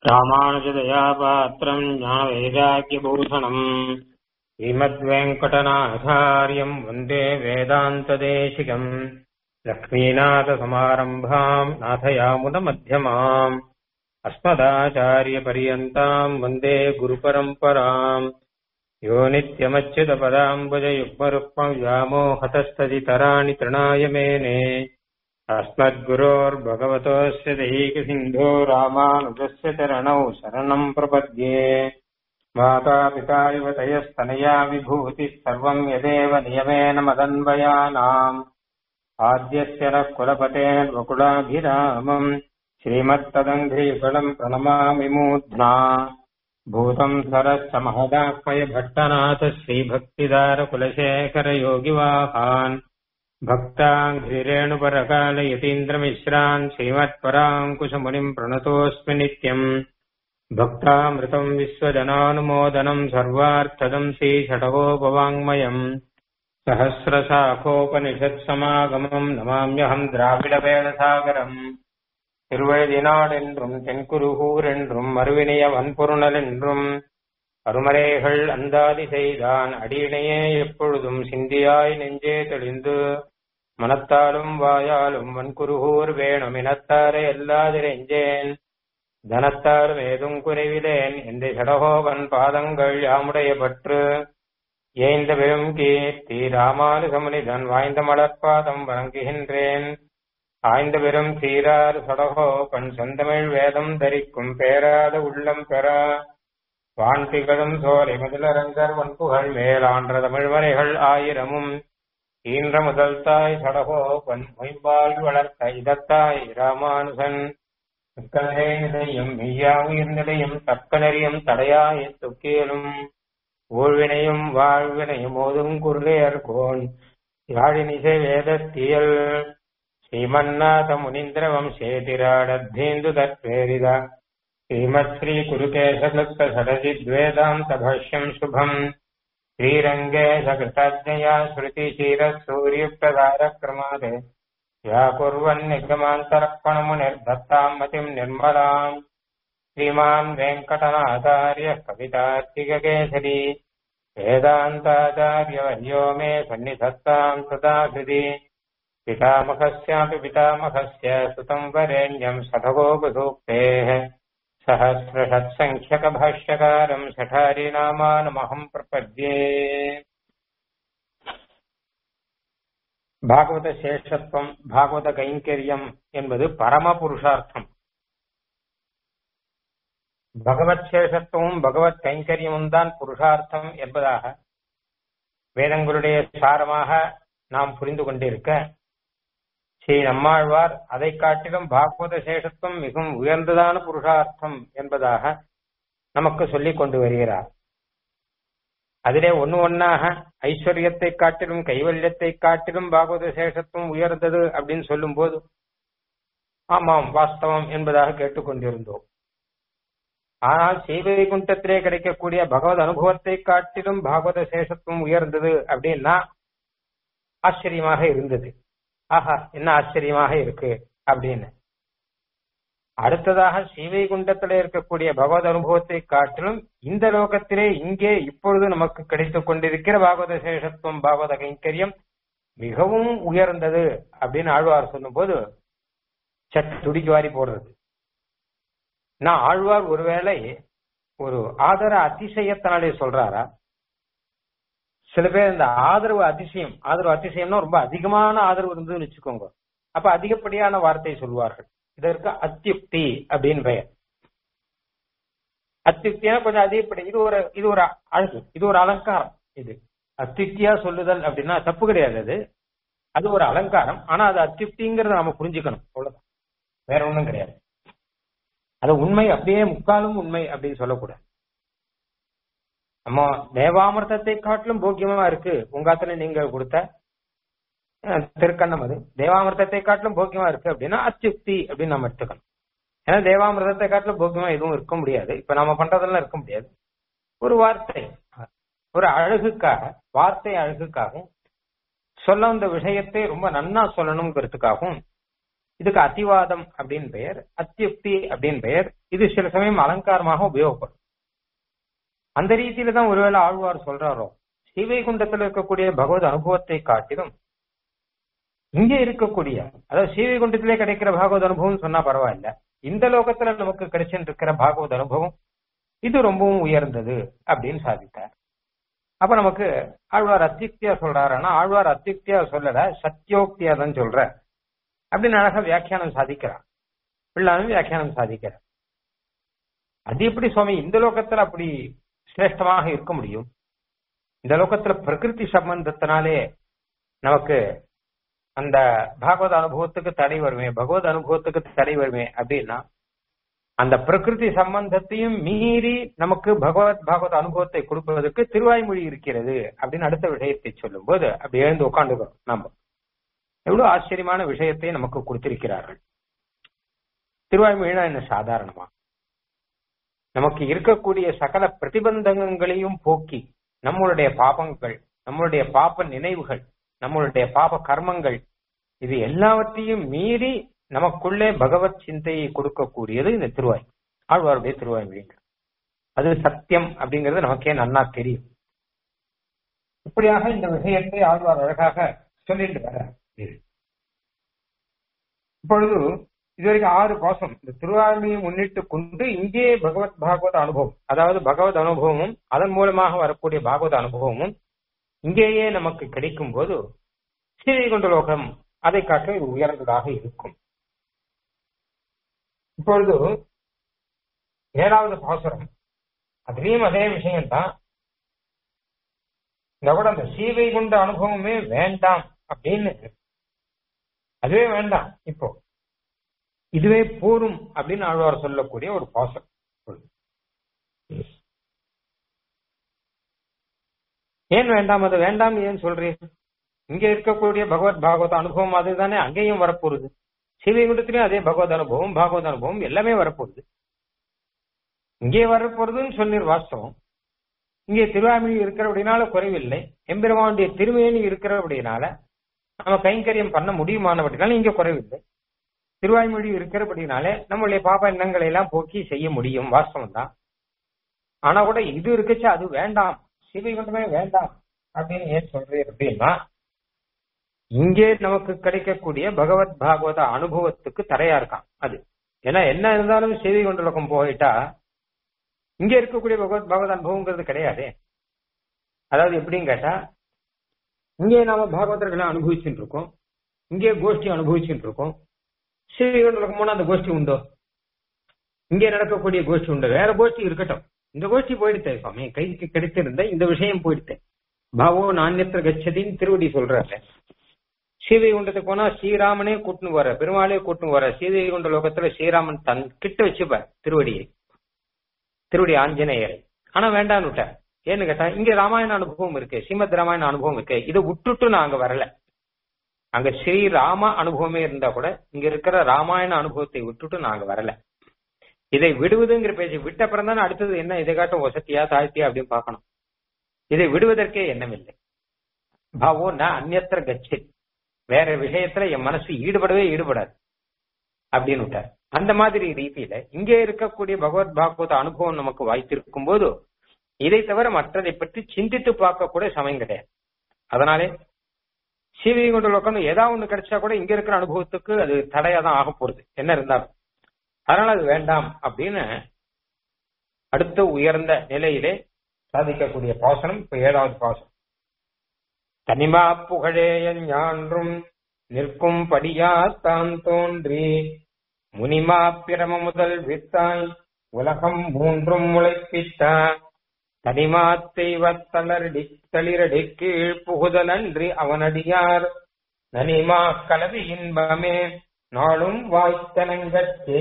ராமானுஜதயா பாத்திரம் ஞானவைராக்கியபூஷணம் ஸ்ரீமத்வேங்கடநாதாரியம் வந்தே வேதாந்ததேசிகம் லக்ஷ்மீநாதசமாரம்பாம் நாதயாமுதமத்தியமாம் अस्मदाचार्यपर्यन्ताम् वन्दे गुरुपरम्पराम् यो नित्यमच्युतपदाम्बुजयुग्मरुक्मव्यामोहतस्तदितराणि तृणाय मेने अस्मद्गुरोर्भगवतोऽस्य दैकसिन्धो रामानुजस्य चरणौ शरणम् प्रपद्ये मातापिता इव तयस्तनया विभूतिः सर्वम् यदेव नियमेन मदन्वयानाम् आद्यस्य नः कुलपतेर्वकुलाभिरामम् श्रीमत्तदङ्घ्रीफलम् प्रणमामि मूर्ध्ना भूतम् सरश्च महदाह्वय भट्टनाथ श्रीभक्तिदारकुलशेखरयोगिवाहान् भक्ताङ्घ्रिरेणुपरकालयतीन्द्रमिश्रान् श्रीमत्पराङ्कुशमुनिम् प्रणतोऽस्मि नित्यम् भक्तामृतम् विश्वजनानुमोदनम् सर्वार्थदम् श्रीषडवोपवाङ्मयम् सहस्रशाखोपनिषत्समागमम् नमाम्यहम् द्राविडवेदसागरम् திருவழுதினாடென்றும் தென்குருகூர் என்றும் மறுவினைய வன்பொருணல் என்றும் அருமறைகள் அந்தாதி செய்தான் அடியினையே எப்பொழுதும் சிந்தியாய் நெஞ்சே தெளிந்து மனத்தாலும் வாயாலும் வன்குருகூர் வேணும் இனத்தாரை எல்லாதிரெஞ்சேன் தனத்தாரும் ஏதும் குறைவிலேன் எந்த சடகோபன் பாதங்கள் யாமுடைய பற்று ஏய்ந்த பெரும் கீர்த்தி ராமானுகமுனிதன் வாய்ந்த மலர்பாதம் வணங்குகின்றேன் ஆய்ந்த பெரும் சீரார் சடகோ பண் செந்தமிழ் வேதம் தரிக்கும் பேராத உள்ளம் பெற வான் திகழும் சோலை முதலரங்கர் வன்புகள் மேலான்ற தமிழ்மறைகள் ஆயிரமும் ஈன்ற முதல் தாய் சடகோ பண் மொய்பால் வளர்த்த இதத்தாய் ராமானுசன் மிக்கனரே நிலையும் மெய்யா உயிர்நிலையும் தக்க நெறியும் தடையாய துக்கியலும் ஊழ்வினையும் வாழ்வினையும் ஓதும் குருளையர் கோன் யாழினிசை வேதத்தியல் श्रीमन्नाथ मुनीन्द्र वंशेतिराडद्धेन्दु तत्प्रेरित श्रीमत्श्री कुरुकेशकृत षडजिद्वेदान्त भाष्यम् शुभम् श्रीरङ्गे सकृताज्ञया श्रुतिशीरसूर्यप्रसारक्रमात् व्याकुर्वन्निगमान्तरक्षणमुनिर्दत्ताम् मतिम् निर्मलाम् श्रीमान् वेङ्कटनाचार्यः कवितार्तिककेसरी वेदान्ताचार्यवर्यो मे सन्निधत्ताम् सदा हृदि पितामहस्यापि पितामहस्य सुतम् वरेण्यम् सठगोपसूक्तेः सहस्रषत्सङ्ख्यकभाष्यकारम् सठारिनामानमहम् प्रपद्ये பாகவத சேஷத்துவம் பாகவத கைங்கரியம் என்பது பரம புருஷார்த்தம் பகவத் சேஷத்துவமும் பகவத் கைங்கரியமும் தான் புருஷார்த்தம் என்பதாக வேதங்களுடைய சாரமாக நாம் புரிந்து கொண்டிருக்க ஸ்ரீ நம்மாழ்வார் அதை காட்டிலும் பாகவத சேஷத்துவம் மிகவும் உயர்ந்ததான புருஷார்த்தம் என்பதாக நமக்கு சொல்லிக் கொண்டு வருகிறார் அதிலே ஒன்னு ஒன்னாக ஐஸ்வர்யத்தை காட்டிலும் கைவல்யத்தை காட்டிலும் பாகவத சேஷத்துவம் உயர்ந்தது அப்படின்னு சொல்லும் போது ஆமாம் வாஸ்தவம் என்பதாக கேட்டுக்கொண்டிருந்தோம் ஆனால் ஸ்ரீவைகுண்டத்திலே கிடைக்கக்கூடிய பகவத் அனுபவத்தை காட்டிலும் பாகவத சேஷத்துவம் உயர்ந்தது அப்படின்னா ஆச்சரியமாக இருந்தது ஆஹா என்ன ஆச்சரியமாக இருக்கு அப்படின்னு அடுத்ததாக ஸ்ரீவைகுண்டத்திலே இருக்கக்கூடிய பகவத் அனுபவத்தை காட்டிலும் இந்த லோகத்திலே இங்கே இப்பொழுது நமக்கு கிடைத்துக் கொண்டிருக்கிற பாகவத சேஷத்துவம் பாகவத கைங்கரியம் மிகவும் உயர்ந்தது அப்படின்னு ஆழ்வார் சொல்லும்போது சட் துடிக்கு வாரி போடுறது நான் ஆழ்வார் ஒருவேளை ஒரு ஆதர அதிசயத்தினாலே சொல்றாரா சில பேர் இந்த ஆதரவு அதிசயம் ஆதரவு அதிசயம்னா ரொம்ப அதிகமான ஆதரவு இருந்ததுன்னு வச்சுக்கோங்க அப்ப அதிகப்படியான வார்த்தை சொல்வார்கள் இதற்கு அத்தியுக்தி அப்படின்னு பெயர் அத்தியுக்தினா கொஞ்சம் அதிகப்படி இது ஒரு இது ஒரு அழகு இது ஒரு அலங்காரம் இது அத்தியுக்தியா சொல்லுதல் அப்படின்னா தப்பு கிடையாது அது அது ஒரு அலங்காரம் ஆனா அது அத்தியுக்திங்கிறத நாம புரிஞ்சுக்கணும் அவ்வளவுதான் வேற ஒண்ணும் கிடையாது அது உண்மை அப்படியே முக்காலும் உண்மை அப்படின்னு சொல்லக்கூடாது நம்ம தேவாமிர்தத்தை காட்டிலும் போக்கியமா இருக்கு உங்காத்துல நீங்க கொடுத்த திருக்கண்ணம் அது தேவாமிர்தத்தை காட்டிலும் போக்கியமா இருக்கு அப்படின்னா அத்தியுக்தி அப்படின்னு நம்ம எடுத்துக்கணும் ஏன்னா தேவாமிர்தத்தை காட்டிலும் போக்கியமா எதுவும் இருக்க முடியாது இப்ப நம்ம பண்றதெல்லாம் இருக்க முடியாது ஒரு வார்த்தை ஒரு அழகுக்காக வார்த்தை அழகுக்காகவும் சொல்ல வந்த விஷயத்தை ரொம்ப நன்னா சொல்லணுங்கிறதுக்காகவும் இதுக்கு அத்திவாதம் அப்படின்னு பெயர் அத்தியுக்தி அப்படின்னு பெயர் இது சில சமயம் அலங்காரமாக உபயோகப்படும் அந்த ரீதியில தான் ஒருவேளை ஆழ்வார் சொல்றாரோ ஸ்ரீவைகுண்டத்தில் இருக்கக்கூடிய பகவத் அனுபவத்தை காட்டிலும் இங்கே இருக்கக்கூடிய அதாவது ஸ்ரீவைகுண்டத்திலே கிடைக்கிற பாகவத் அனுபவம் சொன்னா பரவாயில்ல இந்த லோகத்துல நமக்கு கிடைச்சுட்டு இருக்கிற பாகவத் அனுபவம் இது ரொம்பவும் உயர்ந்தது அப்படின்னு சாதித்தார் அப்ப நமக்கு ஆழ்வார் அத்தியுக்தியா சொல்றாருன்னா ஆழ்வார் அத்தியுக்தியா சொல்லல சத்தியோக்தியா தான் சொல்ற அப்படின்னு அழகா வியாக்கியானம் சாதிக்கிறார் பிள்ளாலும் வியாக்கியானம் சாதிக்கிறார் அது எப்படி சுவாமி இந்த லோகத்துல அப்படி சிரேஷ்டமாக இருக்க முடியும் இந்த லோகத்துல பிரகிருதி சம்பந்தத்தினாலே நமக்கு அந்த பாகவத அனுபவத்துக்கு தடை வருமே பகவத் அனுபவத்துக்கு தடை வருமே அப்படின்னா அந்த பிரகிருதி சம்பந்தத்தையும் மீறி நமக்கு பகவத் பாகவத அனுபவத்தை கொடுப்பதற்கு திருவாய்மொழி இருக்கிறது அப்படின்னு அடுத்த விஷயத்தை சொல்லும் போது அப்படி எழுந்து உட்காந்துக்கிறோம் நம்ம எவ்வளவு ஆச்சரியமான விஷயத்தை நமக்கு கொடுத்திருக்கிறார்கள் திருவாய்மொழினா என்ன சாதாரணமா நமக்கு இருக்கக்கூடிய சகல பிரதிபந்தங்களையும் போக்கி நம்மளுடைய பாபங்கள் நம்மளுடைய பாப நினைவுகள் நம்மளுடைய பாப கர்மங்கள் இது எல்லாவற்றையும் மீறி நமக்குள்ளே பகவத் சிந்தையை கொடுக்கக்கூடியது இந்த திருவாய் ஆழ்வாருடைய திருவாய்மொழி அது சத்தியம் அப்படிங்கிறது நமக்கே நன்னா தெரியும் இப்படியாக இந்த விஷயத்தை ஆழ்வார் அழகாக சொல்லிட்டு வர இப்பொழுது இதுவரைக்கும் ஆறு பாசம் இந்த திருவாரூரையை முன்னிட்டு கொண்டு இங்கே பகவத் பாகவத அனுபவம் அதாவது பகவத் அனுபவமும் அதன் மூலமாக வரக்கூடிய பாகவத அனுபவமும் இங்கேயே நமக்கு கிடைக்கும் போது ஸ்ரீவைகுண்ட லோகம் அதை காட்ட இது உயர்ந்ததாக இருக்கும் இப்பொழுது ஏழாவது பாசுரம் அதுலயும் அதே விஷயம்தான் இந்த கூட அந்த ஸ்ரீவைகுண்ட அனுபவமே வேண்டாம் அப்படின்னு அதுவே வேண்டாம் இப்போ இதுவே போரும் அப்படின்னு ஆழ்வார் சொல்லக்கூடிய ஒரு பாசம் ஏன் வேண்டாம் அது வேண்டாம் ஏன் சொல்றீங்க இங்க இருக்கக்கூடிய பகவத் பாகவத அனுபவம் அதுதானே அங்கேயும் வரப்போகுது ஸ்ரீவைகுண்டத்திலையும் அதே பகவத் அனுபவம் பாகவத அனுபவம் எல்லாமே வரப்போகுது இங்கே வரப்போறதுன்னு சொன்னீர் வாஸ்தவம் இங்கே திருவாமொழி இருக்கிறபடினால குறைவில்லை எம்பெருமானுடைய திருமேனி இருக்கிறபடினால நம்ம கைங்கரியம் பண்ண முடியுமானபடினால இங்க குறைவில்லை திருவாய்மொழி இருக்கிறபடினாலே நம்மளுடைய பாப எண்ணங்களை எல்லாம் போக்கி செய்ய முடியும் வாஸ்தவம் தான் ஆனா கூட இது இருக்குச்சு அது வேண்டாம் சிவைகுண்டமே வேண்டாம் அப்படின்னு ஏன் சொல்றீர் அப்படின்னா இங்கே நமக்கு கிடைக்கக்கூடிய பகவத் பாகவத அனுபவத்துக்கு தடையா இருக்கான் அது ஏன்னா என்ன இருந்தாலும் செய்தி கொண்டலக்கம் போயிட்டா இங்க இருக்கக்கூடிய பகவத் பாகவத அனுபவங்கிறது கிடையாது அதாவது எப்படின்னு கேட்டா இங்கே நாம பாகவதர்களை அனுபவிச்சுட்டு இருக்கோம் இங்கே கோஷ்டி அனுபவிச்சுட்டு இருக்கோம் ஸ்ரீவைகுண்டலுக்கு போனா அந்த கோஷ்டி உண்டோ இங்கே நடக்கக்கூடிய கோஷ்டி உண்டோ வேற கோஷ்டி இருக்கட்டும் இந்த கோஷ்டி போயிடுத்தே சுவாமி கைக்கு கிடைத்திருந்த இந்த விஷயம் போயிடுத்து பாவோ நாண்யத்திர கச்சதின்னு திருவடி சொல்றாரு ஸ்ரீவைகுண்டத்துக்கு போனா ஸ்ரீராமனே கூட்டுன்னு வர பெருமாளே கூட்டுன்னு வர ஸ்ரீவைகுண்ட லோகத்துல ஸ்ரீராமன் தன் கிட்ட வச்சுப்பார் திருவடியை திருவடி ஆஞ்சநேயரை ஆனா வேண்டான்னு விட்டார் ஏன்னு கேட்டா இங்க ராமாயண அனுபவம் இருக்கு ஸ்ரீமத் ராமாயண அனுபவம் இருக்கு இதை விட்டுட்டு நாங்க வரல அங்க ஸ்ரீராம அனுபவமே இருந்தா கூட இங்க இருக்கிற ராமாயண அனுபவத்தை விட்டுட்டு நாங்க வரல இதை விடுவதுங்கிற பேச்சு விட்ட அப்புறம் தானே அடுத்தது என்ன இதை காட்டும் வசதியா தாழ்த்தியா அப்படின்னு பார்க்கணும் இதை விடுவதற்கே எண்ணமில்லை பாவோ நான் அந்நத்திர கட்சி வேற விஷயத்துல என் மனசு ஈடுபடவே ஈடுபடாது அப்படின்னு விட்டார் அந்த மாதிரி ரீதியில இங்கே இருக்கக்கூடிய பகவத் பாகவத அனுபவம் நமக்கு வாய்த்திருக்கும் போது இதை தவிர மற்றதை பற்றி சிந்தித்து பார்க்க கூட சமயம் கிடையாது அதனாலே சீவிகுண்ட லோக்கம் ஏதாவது ஒண்ணு கிடைச்சா கூட இங்க இருக்கிற அனுபவத்துக்கு அது தடையா தான் ஆக போறது என்ன இருந்தாலும் அதனால அது வேண்டாம் அப்படின்னு அடுத்த உயர்ந்த நிலையிலே சாதிக்கக்கூடிய பாசனம் இப்ப ஏழாவது பாசனம் தனிமா புகழேயன் ஞான்றும் நிற்கும் படியா தான் தோன்றி முனிமா பிரம முதல் வித்தாய் உலகம் மூன்றும் முளைப்பித்த தனிமா தெய்வத்தளரடி தளிரடி கீழ் புகுதல் அன்றி அவனடியார் நனிமா கலவி இன்பமே நாளும் வாய்த்தனங்கற்றே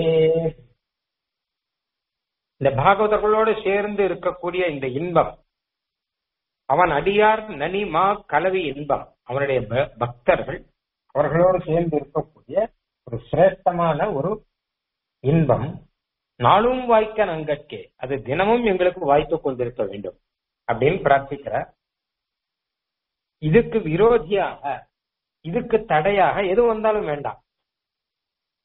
இந்த பாகவதர்களோடு சேர்ந்து இருக்கக்கூடிய இந்த இன்பம் அவன் அடியார் நனிமா கலவி இன்பம் அவனுடைய பக்தர்கள் அவர்களோடு சேர்ந்து இருக்கக்கூடிய ஒரு சிரேஷ்டமான ஒரு இன்பம் நாளும் வாய்க்க நங்கட்கே அது தினமும் எங்களுக்கு வாய்ப்பு கொண்டிருக்க வேண்டும் அப்படின்னு பிரார்த்திக்கிறார் இதுக்கு விரோதியாக இதுக்கு தடையாக எது வந்தாலும் வேண்டாம்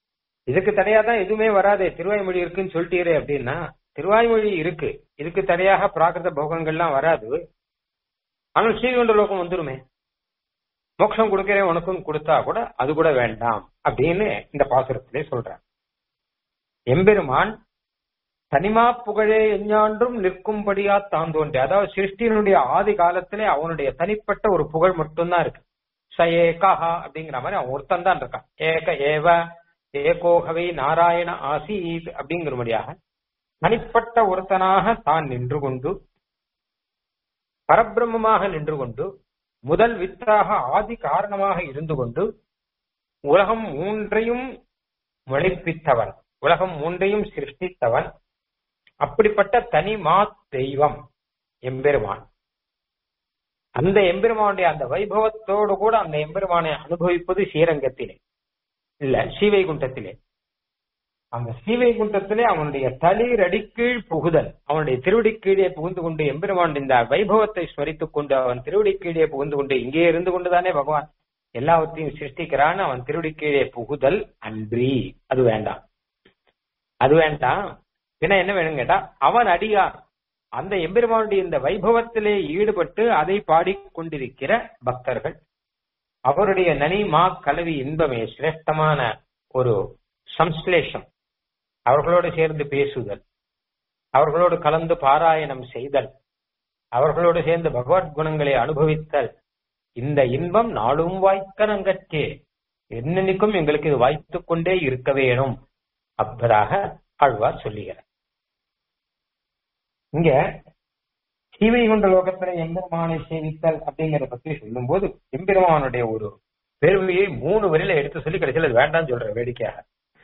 இதுக்கு தடையா தான் எதுவுமே வராதே திருவாய்மொழி இருக்குன்னு சொல்லிட்டீரே அப்படின்னா திருவாய்மொழி இருக்கு இதுக்கு தடையாக பிராகிருத போகங்கள்லாம் வராது ஆனால் ஸ்ரீகண்ட லோகம் வந்துருமே மோட்சம் கொடுக்கிறேன் உனக்கும் கொடுத்தா கூட அது கூட வேண்டாம் அப்படின்னு இந்த பாசுரத்திலே சொல்றார் எம்பெருமான் தனிமா புகழே எஞ்ஞான்றும் நிற்கும்படியா தான் தோன்றி அதாவது சிருஷ்டியினுடைய ஆதி காலத்திலே அவனுடைய தனிப்பட்ட ஒரு புகழ் மட்டும்தான் இருக்கு ச ஏகஹா அப்படிங்கிற மாதிரி அவன் ஒருத்தன் தான் இருக்கான் ஏக ஏவ ஏகோகவை நாராயண ஆசீத் அப்படிங்கிறபடியாக தனிப்பட்ட ஒருத்தனாக தான் நின்று கொண்டு பரபிரம்மமாக நின்று கொண்டு முதல் வித்தாக ஆதி காரணமாக இருந்து கொண்டு உலகம் மூன்றையும் முளைப்பித்தவன் உலகம் மூன்றையும் சிருஷ்டித்தவன் அப்படிப்பட்ட தனி மா தெய்வம் எம்பெருமான் அந்த எம்பெருமானுடைய அந்த வைபவத்தோடு கூட அந்த எம்பெருமானை அனுபவிப்பது ஸ்ரீரங்கத்திலே இல்ல ஸ்ரீவைகுண்டத்திலே அந்த ஸ்ரீவைகுண்டத்திலே அவனுடைய தளிர் அடிக்கீழ் புகுதல் அவனுடைய திருவடி கீழே புகுந்து கொண்டு எம்பெருமான் இந்த வைபவத்தை ஸ்மரித்துக் கொண்டு அவன் திருவடி கீழே புகுந்து கொண்டு இங்கே இருந்து கொண்டுதானே பகவான் எல்லாவற்றையும் சிருஷ்டிக்கிறான் அவன் திருவடி கீழே புகுதல் அன்றி அது வேண்டாம் அது வேண்டாம் பின்ன என்ன வேணும் கேட்டா அவன் அடியார் அந்த எம்பெருமானுடைய இந்த வைபவத்திலே ஈடுபட்டு அதை பாடிக்கொண்டிருக்கிற பக்தர்கள் அவருடைய நனி மா கலவி இன்பமே சிரேஷ்டமான ஒரு சம்ஸ்லேஷம் அவர்களோடு சேர்ந்து பேசுதல் அவர்களோடு கலந்து பாராயணம் செய்தல் அவர்களோடு சேர்ந்து பகவத் குணங்களை அனுபவித்தல் இந்த இன்பம் நாளும் வாய்க்க நங்கற்றே என்னென்னைக்கும் எங்களுக்கு இது வாய்த்துக் கொண்டே இருக்க வேணும் அப்பதாக ஆழ்வார் சொல்லுகிறார் இங்க ஸ்ரீவைகுண்ட லோகத்துல எம்பெருமானை சேவித்தல் அப்படிங்கறத பத்தி சொல்லும் போது எம்பெருமானுடைய ஒரு பெருமையை மூணு வரியில எடுத்து சொல்லி கடைசியில் அது வேண்டாம்னு சொல்ற வேடிக்கையாக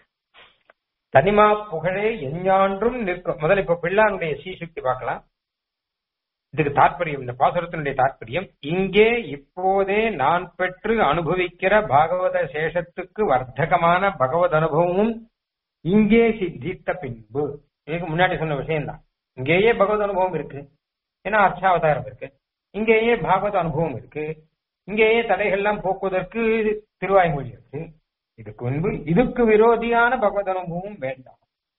தனிமா புகழே எஞ்ஞான்றும் நிற்கும் முதல்ல இப்ப பிள்ளானுடைய சீசுக்தி பார்க்கலாம் இதுக்கு தாற்பயம் இந்த பாசுரத்தினுடைய தாற்பயம் இங்கே இப்போதே நான் பெற்று அனுபவிக்கிற பாகவத சேஷத்துக்கு வர்த்தகமான பகவத் அனுபவமும் இங்கே சித்தித்த பின்பு இதுக்கு முன்னாடி சொன்ன விஷயம்தான் இங்கேயே பகவத் அனுபவம் இருக்கு ஏன்னா அர்ச்சாவதாரம் இருக்கு இங்கேயே பாகவத அனுபவம் இருக்கு இங்கேயே தடைகள்லாம் போக்குவதற்கு திருவாய்மொழி இருக்கு இதுக்கு முன்பு இதுக்கு விரோதியான பகவத் அனுபவம் வேண்டாம்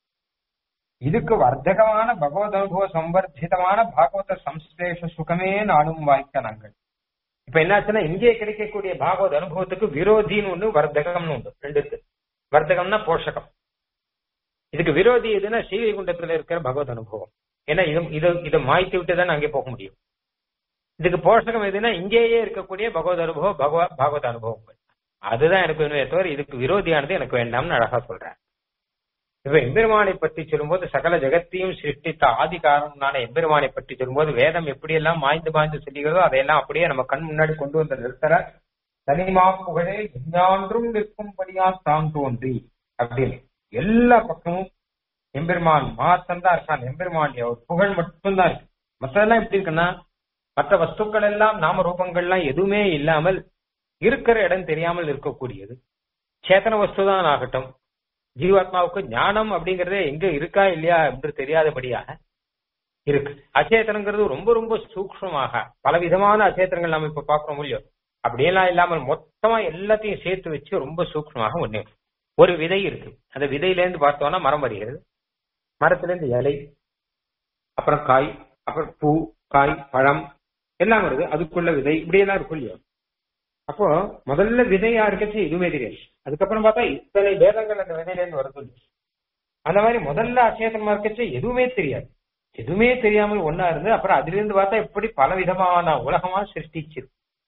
இதுக்கு வர்த்தகமான பகவத் அனுபவ சம்பர்த்திதமான பாகவத சம்ஸ்லேஷ சுகமே நானும் வாய்க்க நாங்கள் இப்ப என்னாச்சுன்னா இங்கே கிடைக்கக்கூடிய பாகவத அனுபவத்துக்கு விரோதின்னு ஒண்ணு வர்த்தகம்னு உண்டு ரெண்டுக்கு வர்த்தகம்னா போஷகம் இதுக்கு விரோதி எதுன்னா ஸ்ரீவைகுண்டத்துல இருக்கிற பகவத் அனுபவம் ஏன்னா இது இது இதை மாய்த்து விட்டு தான் அங்கே போக முடியும் இதுக்கு போஷகம் எதுன்னா இங்கேயே இருக்கக்கூடிய பகவத் அனுபவம் பகவ பாகவத அனுபவங்கள் அதுதான் எனக்கு வேணுமே தவிர இதுக்கு விரோதியானது எனக்கு வேண்டாம்னு அழகா சொல்றேன் இப்ப எம்பெருமானை பற்றி சொல்லும்போது சகல ஜெகத்தையும் சிருஷ்டித்த ஆதி காரணம்னால எம்பெருமானை பற்றி சொல்லும்போது வேதம் எப்படியெல்லாம் மாய்ந்து மாய்ந்து சொல்லுகிறதோ அதையெல்லாம் அப்படியே நம்ம கண் முன்னாடி கொண்டு வந்து நிறுத்துற தனிமா புகழே எஞ்ஞான்றும் நிற்கும்படியா தாம் தோன்றி அப்படின்னு எல்லா பக்கமும் எம்பெருமான் மாத்தம் தான் இருக்கான் எம்பெருமானுடைய ஒரு புகழ் மட்டும்தான் இருக்கு மற்றதெல்லாம் எப்படி இருக்குன்னா மற்ற வஸ்துக்கள் எல்லாம் நாம ரூபங்கள்லாம் எதுவுமே இல்லாமல் இருக்கிற இடம் தெரியாமல் இருக்கக்கூடியது சேத்தன வஸ்துதான் ஆகட்டும் ஜீவாத்மாவுக்கு ஞானம் அப்படிங்கறதே எங்க இருக்கா இல்லையா என்று தெரியாதபடியாக இருக்கு அச்சேத்தனங்கிறது ரொம்ப ரொம்ப சூக்ஷமாக பல விதமான அச்சேத்தனங்கள் நம்ம இப்ப பாக்குறோம் இல்லையோ அப்படியெல்லாம் இல்லாமல் மொத்தமா எல்லாத்தையும் சேர்த்து வச்சு ரொம்ப சூக்ஷமாக ஒண்ணு ஒரு விதை இருக்கு அந்த விதையில இருந்து பார்த்தோம்னா மரம் வருகிறது மரத்துல இருந்து இலை அப்புறம் காய் அப்புறம் பூ காய் பழம் எல்லாம் வருது அதுக்குள்ள விதை இப்படியெல்லாம் இருக்கும் இல்லையா அப்போ முதல்ல விதையா இருக்கச்சு எதுவுமே தெரியாது அதுக்கப்புறம் பார்த்தா இத்தனை பேதங்கள் அந்த விதையில இருந்து வருது அந்த மாதிரி முதல்ல அச்சேதனமா இருக்கச்சு எதுவுமே தெரியாது எதுவுமே தெரியாமல் ஒன்னா இருந்து அப்புறம் அதுல இருந்து பார்த்தா இப்படி பல விதமான உலகமா சிருஷ்டிச்சு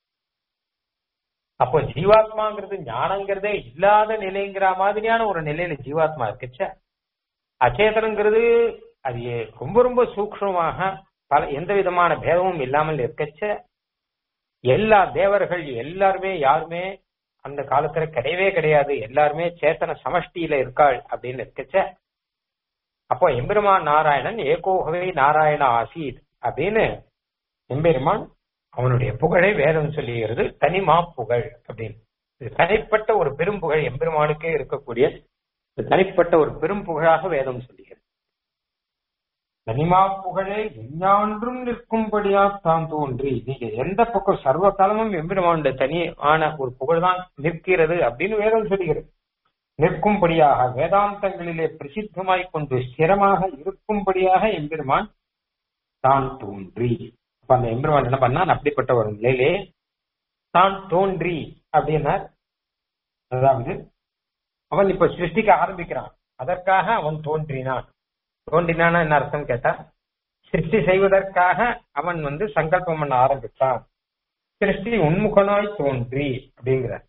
அப்போ ஜீவாத்மாங்கிறது ஞானங்கிறதே இல்லாத நிலைங்கிற மாதிரியான ஒரு நிலையில ஜீவாத்மா இருக்குச்ச அச்சேதனங்கிறது அது ரொம்ப ரொம்ப சூக்ஷமாக பல எந்த விதமான பேதமும் இல்லாமல் இருக்கச்ச எல்லா தேவர்கள் எல்லாருமே யாருமே அந்த காலத்துல கிடையவே கிடையாது எல்லாருமே சேத்தன சமஷ்டியில இருக்காள் அப்படின்னு இருக்கச்ச அப்போ எம்பெருமான் நாராயணன் ஏகோகவே நாராயண ஆசீத் அப்படின்னு எம்பெருமான் அவனுடைய புகழை வேதம் சொல்லுகிறது தனிமா புகழ் அப்படின்னு இது தனிப்பட்ட ஒரு பெரும் புகழ் எம்பெருமானுக்கே இருக்கக்கூடிய தனிப்பட்ட ஒரு பெரும் புகழாக வேதம் சொல்லுகிறது தனிமா புகழே எஞ்ஞான்றும் நிற்கும்படியா தான் தோன்றி நீங்க எந்த பக்கம் சர்வ காலமும் எம்பெருமானுடைய தனியான ஒரு புகழ் தான் நிற்கிறது அப்படின்னு வேதம் சொல்லுகிறது நிற்கும்படியாக வேதாந்தங்களிலே பிரசித்தமாய் கொண்டு ஸ்திரமாக இருக்கும்படியாக எம்பெருமான் தான் தோன்றி அப்ப அந்த எம்பெருமான் என்ன பண்ணான் அப்படிப்பட்ட ஒரு நிலையிலே தான் தோன்றி அப்படின்னார் அதாவது அவன் இப்ப சிருஷ்டிக்க ஆரம்பிக்கிறான் அதற்காக அவன் தோன்றினான் தோன்றினான்னா என்ன அர்த்தம் கேட்டா சிருஷ்டி செய்வதற்காக அவன் வந்து சங்கல்பம் பண்ண ஆரம்பித்தான் சிருஷ்டி உன்முகனாய் தோன்றி அப்படிங்கிறார்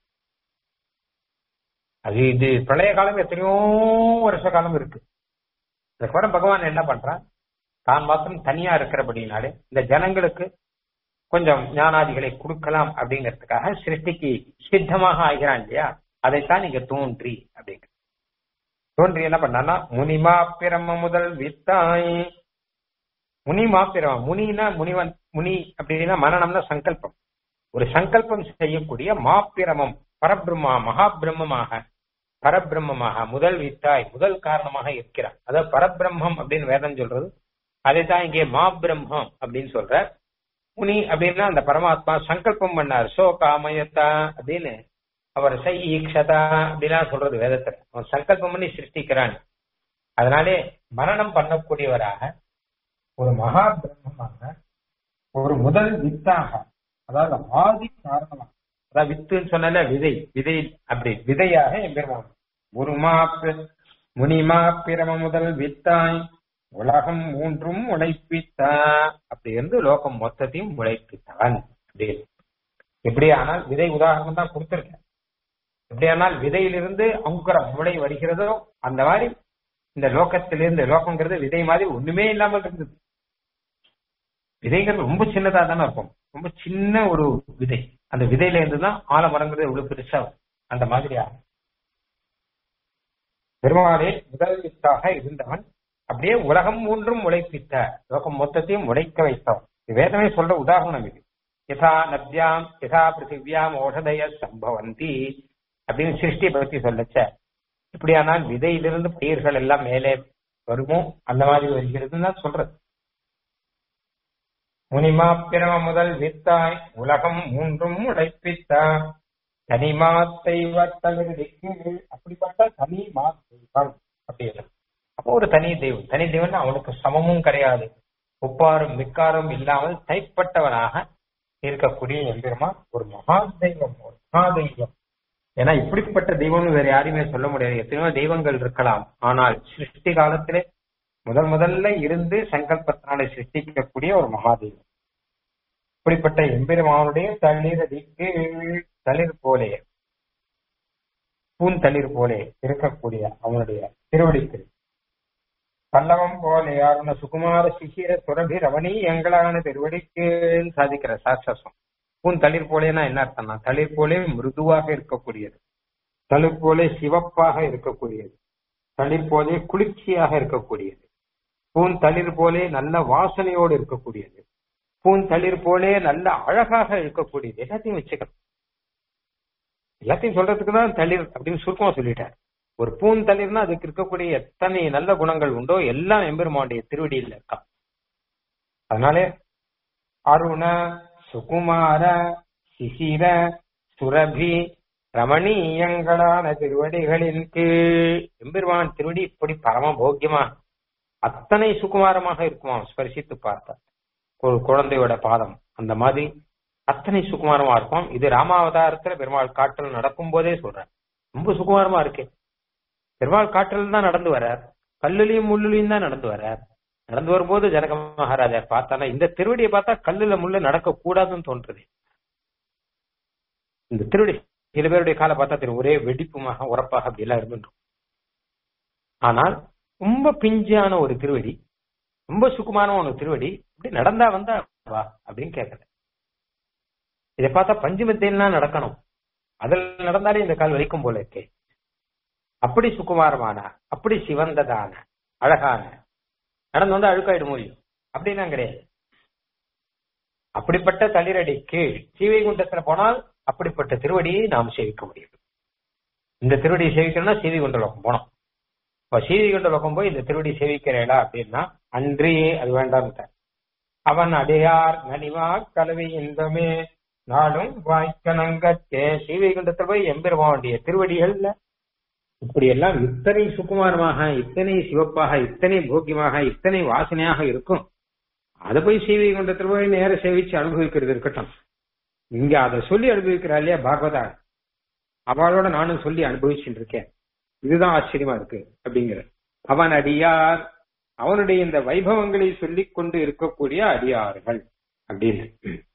அது இது பிரளய காலம் எத்தனையோ வருஷ காலம் இருக்கு அதுக்கப்புறம் பகவான் என்ன பண்றான் தான் மாத்திரம் தனியா இருக்கிறபடினாலே இந்த ஜனங்களுக்கு கொஞ்சம் ஞானாதிகளை கொடுக்கலாம் அப்படிங்கிறதுக்காக சிருஷ்டிக்கு சித்தமாக ஆகிறான் இல்லையா அதைத்தான் இங்க தோன்றி அப்படிங்கிற தோன்றி என்ன பண்ணான்னா முனிமா பிரம முதல் வித்தாய் முனி மாப்பிரமம் முனினா முனிவன் முனி அப்படின்னா மரணம்னா சங்கல்பம் ஒரு சங்கல்பம் செய்யக்கூடிய மாப்பிரமம் பரபிரம்மா மகாபிரம்மமாக பரபிரம்மமாக முதல் வித்தாய் முதல் காரணமாக இருக்கிறார் அதாவது பரபிரம்மம் அப்படின்னு வேதம் சொல்றது அதைத்தான் இங்கே மாபிரம்மம் அப்படின்னு சொல்ற முனி அப்படின்னா அந்த பரமாத்மா சங்கல்பம் பண்ணார் சோ காமயத்தா அப்படின்னு அவர் சை ஈக்ஷதா அப்படிலாம் சொல்றது வேதத்துல அவன் சங்கல்பம் பண்ணி சிருஷ்டிக்கிறான் அதனாலே மரணம் பண்ணக்கூடியவராக ஒரு மகா பிரம்மமாக ஒரு முதல் வித்தாக அதாவது ஆதி காரணமாக அதாவது வித்துன்னு சொன்னால விதை விதை அப்படி விதையாக எம்பெருமான் ஒரு மாப்பு முனிமா பிரம முதல் வித்தாய் உலகம் மூன்றும் உழைப்பித்தா அப்படி இருந்து லோகம் மொத்தத்தையும் உழைப்பித்தவன் அப்படின்னு எப்படியானால் விதை உதாரணம் தான் கொடுத்திருக்கேன் எப்படியானால் விதையிலிருந்து அங்குரம் முளை வருகிறதோ அந்த மாதிரி இந்த லோகத்திலிருந்து லோகங்கிறது விதை மாதிரி ஒண்ணுமே இல்லாமல் இருந்தது விதைங்கிறது ரொம்ப சின்னதா தானே இருக்கும் ரொம்ப சின்ன ஒரு விதை அந்த விதையில இருந்து தான் ஆலமரங்கிறது இவ்வளவு பெருசா அந்த மாதிரியா பெருமாளே முதல் வித்தாக இருந்தவன் அப்படியே உலகம் மூன்றும் உழைப்பித்த லோகம் மொத்தத்தையும் உழைக்க வைத்தவன் வேதமே சொல்ற உதாரணம் இது யதா நத்யாம் யதா பிருத்திவியாம் ஓஷதய சம்பவந்தி அப்படின்னு சிருஷ்டியை பத்தி சொல்லச்ச இப்படியானால் விதையிலிருந்து பயிர்கள் எல்லாம் மேலே வருமோ அந்த மாதிரி வருகிறதுன்னு தான் சொல்றது முனிமா பிரம முதல் வித்தாய் உலகம் மூன்றும் உழைப்பித்தா தனிமா தெய்வ தகுதிக்கு அப்படிப்பட்ட தனி மா தெய்வம் அப்படின்னு அப்போ ஒரு தனி தெய்வம் தனி தெய்வம் அவனுக்கு சமமும் கிடையாது ஒப்பாரும் மிக்காரும் இல்லாமல் தைப்பட்டவனாக இருக்கக்கூடிய எம்பெருமா ஒரு மகா தெய்வம் ஒரு மகா தெய்வம் ஏன்னா இப்படிப்பட்ட தெய்வம்னு வேற யாரையுமே சொல்ல முடியாது எத்தனையோ தெய்வங்கள் இருக்கலாம் ஆனால் சிருஷ்டி காலத்திலே முதல் முதல்ல இருந்து சங்கல்பத்தினால சிருஷ்டிக்கக்கூடிய ஒரு மகாதெய்வம் இப்படிப்பட்ட எம்பெருமானுடைய தளிரடிக்கு தளிர் போலே பூந்தளிர் போலே இருக்கக்கூடிய அவனுடைய திருவடிக்கு பல்லவம் போலே யாருன சுகுமார சிசிர சுரபி ரமணி எங்களான திருவடிக்கு சாதிக்கிற சாட்சசம் பூந்தளிர் போலேனா என்ன அர்த்தம்னா தளிர் போலே மிருதுவாக இருக்கக்கூடியது தளிர் போலே சிவப்பாக இருக்கக்கூடியது தளிர் போலே குளிர்ச்சியாக இருக்கக்கூடியது பூந்தளிர் போலே நல்ல வாசனையோடு இருக்கக்கூடியது பூந்தளிர் போலே நல்ல அழகாக இருக்கக்கூடியது எல்லாத்தையும் வச்சுக்கணும் எல்லாத்தையும் சொல்றதுக்கு தான் தளிர் அப்படின்னு சுருக்கமா சொல்லிட்டார் ஒரு பூந்தளிர்னா அதுக்கு இருக்கக்கூடிய எத்தனை நல்ல குணங்கள் உண்டோ எல்லாம் எம்பெருமானுடைய திருவடியில் இருக்கா அதனாலே அருண சுகுமார சிசிர சுரபி ரமணீயங்களான திருவடிகளின் கீழ் எம்பெருமான் திருவடி இப்படி பரம போக்கியமா அத்தனை சுகுமாரமாக இருக்குமா ஸ்பரிசித்து பார்த்தா ஒரு குழந்தையோட பாதம் அந்த மாதிரி அத்தனை சுகுமாரமா இருக்கும் இது ராமாவதாரத்துல பெருமாள் காற்றல் நடக்கும் போதே சொல்றேன் ரொம்ப சுகுமாரமா இருக்கு பெருமாள் காற்றல் தான் நடந்து வர்றார் கல்லுலையும் முள்ளுலையும் தான் நடந்து வர்றார் நடந்து வரும்போது ஜனக மகாராஜா பார்த்தானா இந்த திருவடியை பார்த்தா கல்லுல முள்ள நடக்க கூடாதுன்னு தோன்றுது இந்த திருவடி சில பேருடைய காலை பார்த்தா தெரியும் ஒரே வெடிப்புமாக உரப்பாக அப்படி எல்லாம் இருந்துடும் ஆனால் ரொம்ப பிஞ்சான ஒரு திருவடி ரொம்ப சுக்குமான ஒரு திருவடி இப்படி நடந்தா வந்தா வா அப்படின்னு கேட்கல இதை பார்த்தா பஞ்சுமத்தையெல்லாம் நடக்கணும் அதில் நடந்தாலே இந்த கால் வலிக்கும் போல இருக்கே அப்படி சுக்குமாரமான அப்படி சிவந்ததான அழகான நடந்து வந்து அழுக்காயிட முடியும் அப்படின்னா கிடையாது அப்படிப்பட்ட தளிரடி கீழ் சீவைகுண்டத்துல போனால் அப்படிப்பட்ட திருவடியை நாம் சேவிக்க முடியும் இந்த திருவடியை சேவிக்கணும்னா சீவிகுண்ட லோகம் போனோம் இப்ப சீவிகுண்ட லோகம் போய் இந்த திருவடி சேவிக்கிறேடா அப்படின்னா அன்றே அது வேண்டாம் அவன் அடையார் நனிவா கலவை இன்பமே நாளும் வாய்க்கணங்கத்தே சீவைகுண்டத்துல போய் எம்பெருமானுடைய திருவடிகள்ல இப்படி எல்லாம் இத்தனை சுகுமாரமாக இத்தனை சிவப்பாக இத்தனை போக்கியமாக இத்தனை வாசனையாக இருக்கும் அதை போய் சீவி கொண்டத்தில் போய் நேர சேவிச்சு அனுபவிக்கிறது இருக்கட்டும் இங்க அதை சொல்லி அனுபவிக்கிறா இல்லையா பாகவதா அவளோட நானும் சொல்லி அனுபவிச்சுட்டு இருக்கேன் இதுதான் ஆச்சரியமா இருக்கு அப்படிங்கிற அவன் அடியார் அவனுடைய இந்த வைபவங்களை சொல்லிக் கொண்டு இருக்கக்கூடிய அடியார்கள் அப்படின்னு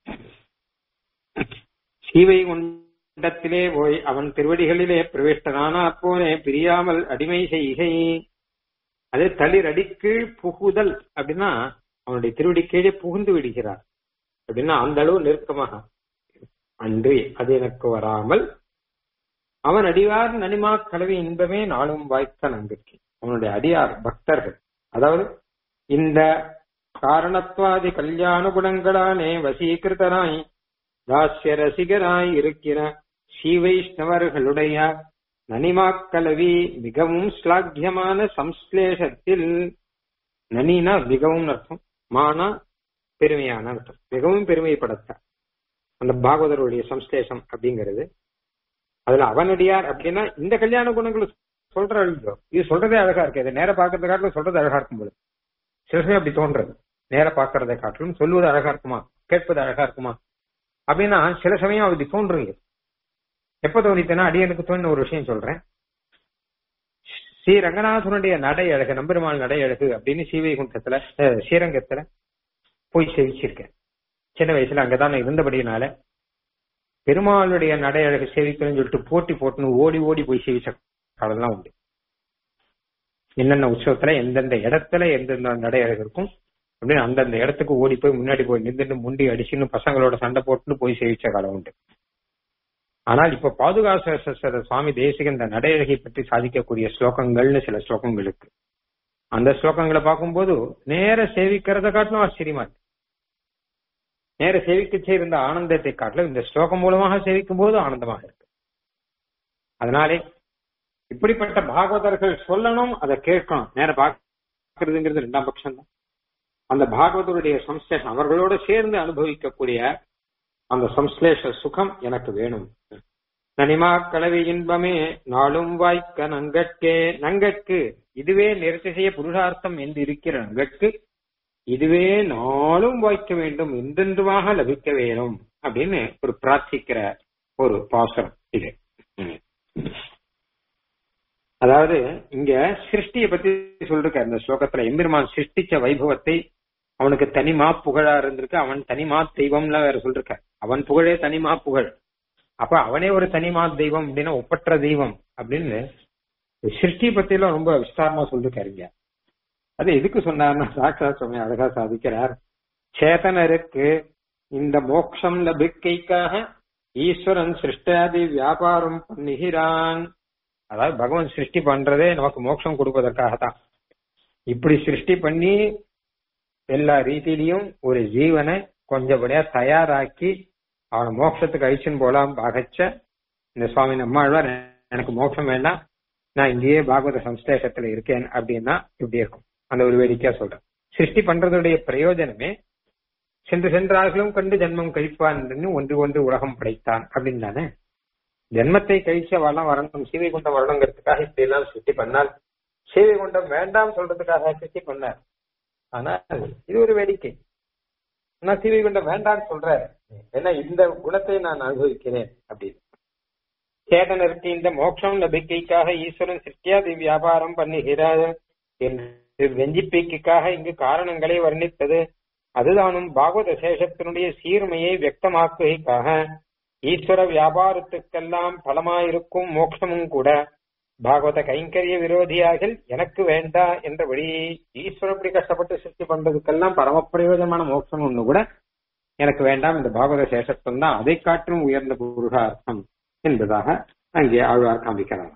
சீவை குண்டத்திலே போய் அவன் திருவடிகளிலே பிரவேஷ்டனான அப்போனே பிரியாமல் அடிமை செய்கை அதே தளிர் அடிக்கீழ் புகுதல் அப்படின்னா அவனுடைய திருவடி கீழே புகுந்து விடுகிறார் அப்படின்னா அந்த அளவு நெருக்கமாக அன்று அது எனக்கு வராமல் அவன் அடியார் நனிமா கலவி இன்பமே நாளும் வாய்க்க நம்பிக்கை அவனுடைய அடியார் பக்தர்கள் அதாவது இந்த காரணத்வாதி கல்யாண குணங்களானே வசீகிருதனாய் தாசிய ரசிகராய் இருக்கிற ஸ்ரீ வைஷ்ணவர்களுடைய நனிமாக்கலவி மிகவும் ஸ்லாக்கியமான சம்ஸ்லேஷத்தில் நனினா மிகவும் அர்த்தம் மானா பெருமையான அர்த்தம் மிகவும் பெருமைப்படத்த அந்த பாகவதருடைய சம்ஸ்லேஷம் அப்படிங்கிறது அதுல அவனடியார் அப்படின்னா இந்த கல்யாண குணங்கள் சொல்ற அழிஞ்சோ இது சொல்றதே அழகா இருக்கு இதை நேர பாக்குறத காட்டிலும் சொல்றது அழகா இருக்கும் போது சில சமயம் அப்படி தோன்றது நேர பாக்குறதை காட்டிலும் சொல்லுவது அழகா இருக்குமா கேட்பது அழகா இருக்குமா அப்படின்னா சில சமயம் அப்படி தோன்றுங்க எப்ப தோணித்தனா அடியனுக்கு தோணின ஒரு விஷயம் சொல்றேன் ஸ்ரீ ரங்கநாதனுடைய நடை அழகு நம்பெருமாள் நடை அழகு அப்படின்னு ஸ்ரீவைகுண்டத்துல அஹ், ஸ்ரீரங்கத்துல போய் சேவிச்சிருக்கேன் சின்ன வயசுல அங்கதான் இருந்தபடியினால பெருமாளுடைய நடை அழகு சேவிக்கணும்னு சொல்லிட்டு போட்டி போட்டுன்னு ஓடி ஓடி போய் சேவிச்ச காலம்லாம் உண்டு என்னென்ன உற்சவத்துல எந்தெந்த இடத்துல எந்தெந்த நடை அழகு இருக்கும் அப்படின்னு அந்தந்த இடத்துக்கு ஓடி போய் முன்னாடி போய் நின்றுட்டு முண்டி அடிச்சுன்னு பசங்களோட சண்டை போட்டுன்னு போய் சேவிச்ச காலம் உண்டு ஆனால் இப்ப பாதுகாச சுவாமி தேசிக இந்த நடையழகை பற்றி சாதிக்கக்கூடிய ஸ்லோகங்கள்னு சில ஸ்லோகங்கள் இருக்கு அந்த ஸ்லோகங்களை பார்க்கும்போது நேர சேவிக்கிறத காட்டிலும் ஆச்சரியமா இருக்கு நேர சேவிக்கச்சே இருந்த ஆனந்தத்தை காட்டிலும் இந்த ஸ்லோகம் மூலமாக சேவிக்கும் போது ஆனந்தமாக இருக்கு அதனாலே இப்படிப்பட்ட பாகவதர்கள் சொல்லணும் அதை கேட்கணும் நேர பார்க்கறதுங்கிறது ரெண்டாம் பட்சம் தான் அந்த பாகவதருடைய சம்ஸ்லேஷம் அவர்களோட சேர்ந்து அனுபவிக்கக்கூடிய அந்த சம்ஸ்லேஷ சுகம் எனக்கு வேணும் நனிமா கலவி இன்பமே நாளும் வாய்க்க நங்கட்கே நங்கட்கு இதுவே நிறத்திசைய புருஷார்த்தம் என்று இருக்கிற நங்கட்கு இதுவே நாளும் வாய்க்க வேண்டும் என்றென்றுமாக லபிக்க வேணும் அப்படின்னு ஒரு பிரார்த்திக்கிற ஒரு பாசனம் இது ம். அதாவது இங்க சிருஷ்டியை பத்தி சொல்லிருக்க இந்த ஸ்லோகத்துல எம்பெருமான் சிருஷ்டிச்ச வைபவத்தை அவனுக்கு தனிமா புகழா இருந்திருக்கு அவன் தனிமா தெய்வம்லாம் வேற சொல்லிருக்க அவன் புகழே தனிமா புகழ் அப்ப அவனே ஒரு தனிமா தெய்வம் அப்படின்னா ஒப்பற்ற தெய்வம் அப்படின்னு சிருஷ்டி பத்தி எல்லாம் ரொம்ப விஸ்தாரமா சொல்லிருக்காருங்க அது எதுக்கு சொன்னார்னா சாட்சா சுவாமி அழகா சாதிக்கிறார் சேதனருக்கு இந்த மோட்சம் லபிக்கைக்காக ஈஸ்வரன் சிருஷ்டாதி வியாபாரம் பண்ணுகிறான் அதாவது பகவான் சிருஷ்டி பண்றதே நமக்கு மோட்சம் கொடுப்பதற்காகத்தான் இப்படி சிருஷ்டி பண்ணி எல்லா ரீதியிலையும் ஒரு ஜீவனை கொஞ்சபடியா தயாராக்கி அவனை மோட்சத்துக்கு அழிச்சுன்னு போலாம் பாகச்ச இந்த சுவாமி நம்மாழ்வார் எனக்கு மோட்சம் வேண்டாம் நான் இங்கேயே பாகவத சம்ஸ்லேஷத்துல இருக்கேன் அப்படின்னா இப்படி இருக்கும் அந்த ஒரு வேடிக்கையா சொல்றேன் சிருஷ்டி பண்றதுடைய பிரயோஜனமே சென்று சென்றார்களும் கண்டு ஜென்மம் கழிப்பான் ஒன்று ஒன்று உலகம் படைத்தான் அப்படின்னு தானே ஜென்மத்தை கழிச்ச வரலாம் வரணும் சீவை குண்டம் வரணுங்கிறதுக்காக இப்படி எல்லாம் சிருஷ்டி பண்ணால் சீவை குண்டம் வேண்டாம் சொல்றதுக்காக சிருஷ்டி பண்ணார் ஆனா இது ஒரு வேடிக்கை நான் சீவை குண்டம் வேண்டாம்னு சொல்றேன் ஏன்னா இந்த குணத்தை நான் அனுபவிக்கிறேன் அப்படின்னு சேதனருக்கு இந்த மோட்சம் நம்பிக்கைக்காக ஈஸ்வரன் சிருஷ்டியாதி வியாபாரம் பண்ணுகிறார் என்று வெஞ்சிப்பைக்காக இங்கு காரணங்களை வர்ணித்தது அதுதானும் பாகவத சேஷத்தினுடைய சீர்மையை வியக்தமாக்குகைக்காக ஈஸ்வர வியாபாரத்துக்கெல்லாம் பலமாயிருக்கும் மோட்சமும் கூட பாகவத கைங்கரிய விரோதியாக எனக்கு வேண்டா என்றபடி ஈஸ்வரன் இப்படி கஷ்டப்பட்டு சிருஷ்டி பண்றதுக்கெல்லாம் பரம பிரயோஜனமான மோட்சம் ஒண்ணு கூட எனக்கு வேண்டாம் இந்த பாகவத சேஷத்துவம் தான் அதை காற்றும் உயர்ந்த புருஷார்த்தம் என்பதாக அங்கே ஆழ்வார் காண்பிக்கிறார்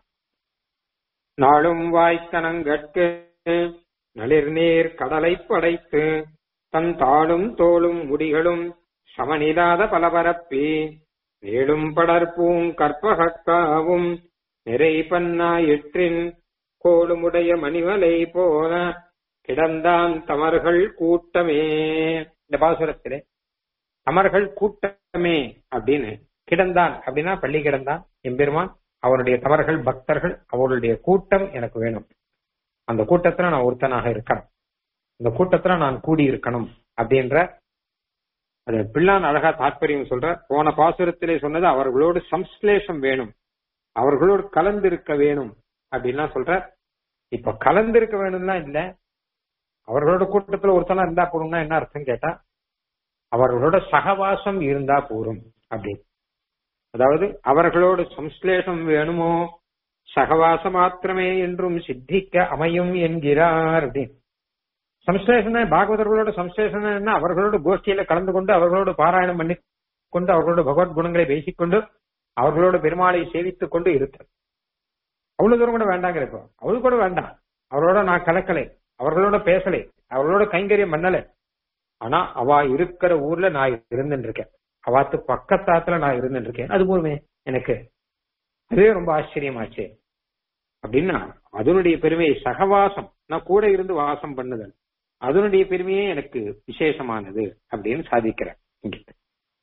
நாளும் வாய்த்தனங்கட்கு நளிர் நீர் கடலை படைத்து தன் தாளும் தோளும் முடிகளும் சமனில்லாத பலபரப்பி நீளும் படர்பூங் கற்பகக்காவும் நிறை பன்னாயிற்றின் கோளுமுடைய மணிமலை போல கிடந்தான் தமர்கள் கூட்டமே இந்த பாசுரத்திலே தமர்கள் கூட்டமே அப்படின்னு கிடந்தான் அப்படின்னா பள்ளி கிடந்தான் எம்பெருமான் அவருடைய தவறுகள் பக்தர்கள் அவருடைய கூட்டம் எனக்கு வேணும் அந்த கூட்டத்துல நான் ஒருத்தனாக இருக்கணும் இந்த கூட்டத்துல நான் கூடி இருக்கணும் அப்படின்ற அது பிள்ளான் அழகா தாற்பயம் சொல்ற போன பாசுரத்திலே சொன்னது அவர்களோடு சம்ஸ்லேஷம் வேணும் அவர்களோடு கலந்திருக்க வேணும் அப்படின்லாம் சொல்ற இப்ப கலந்திருக்க வேணும்லாம் இல்ல அவர்களோட கூட்டத்துல ஒருத்தனா இருந்தா போறோம்னா என்ன அர்த்தம் கேட்டா அவர்களோட சகவாசம் இருந்தா போரும் அப்படின்னு அதாவது அவர்களோடு சம்ஸ்லேஷம் வேணுமோ சகவாசம் மாத்திரமே என்றும் சித்திக்க அமையும் என்கிறார் அப்படின்னு சம்ஸ்லேஷன பாகவதர்களோட சம்ஸ்லேஷன என்ன அவர்களோட கோஷ்டியில கலந்து கொண்டு அவர்களோடு பாராயணம் பண்ணி கொண்டு அவர்களோட பகவத் குணங்களை பேசிக்கொண்டு அவர்களோட பெருமாளை சேவித்துக் கொண்டு இருத்தல் அவ்வளவு தூரம் கூட வேண்டாங்கிற இப்போ அவ்வளவு கூட வேண்டாம் அவரோட நான் கலக்கலை அவர்களோட பேசலை அவர்களோட கைங்கரியம் பண்ணலை ஆனா அவ இருக்கிற ஊர்ல நான் இருந்துட்டு இருக்கேன் அவாத்து பக்கத்தாத்துல நான் இருந்துட்டு இருக்கேன் அது போருமே எனக்கு அதுவே ரொம்ப ஆச்சரியமாச்சு அப்படின்னா அதனுடைய பெருமையை சகவாசம் நான் கூட இருந்து வாசம் பண்ணுதல் அதனுடைய பெருமையே எனக்கு விசேஷமானது அப்படின்னு சாதிக்கிறேன் இங்கிட்ட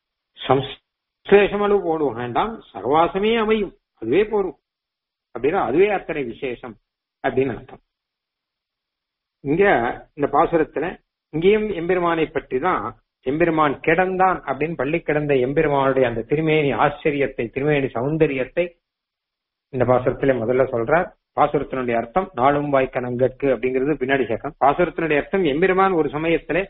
சம்சேஷம் அளவு போடுவோம் வேண்டாம் சகவாசமே அமையும் அதுவே போரும் அப்படின்னா அதுவே அத்தனை விசேஷம் அப்படின்னு அர்த்தம் இங்க இந்த பாசுரத்துல இங்கேயும் எம்பெருமானை பற்றி தான் எம்பெருமான் கிடந்தான் அப்படின்னு பள்ளி கிடந்த எம்பெருமானுடைய அந்த திருமேனி ஆச்சரியத்தை திருமேனி சௌந்தரியத்தை இந்த பாசுரத்திலே முதல்ல சொல்றார் பாசுரத்தினுடைய அர்த்தம் நாளும் வாய்க்க நங்கட்கு அப்படிங்கிறது பின்னாடி சேர்க்கும் பாசுரத்தினுடைய அர்த்தம் எம்பெருமான் ஒரு சமயத்திலே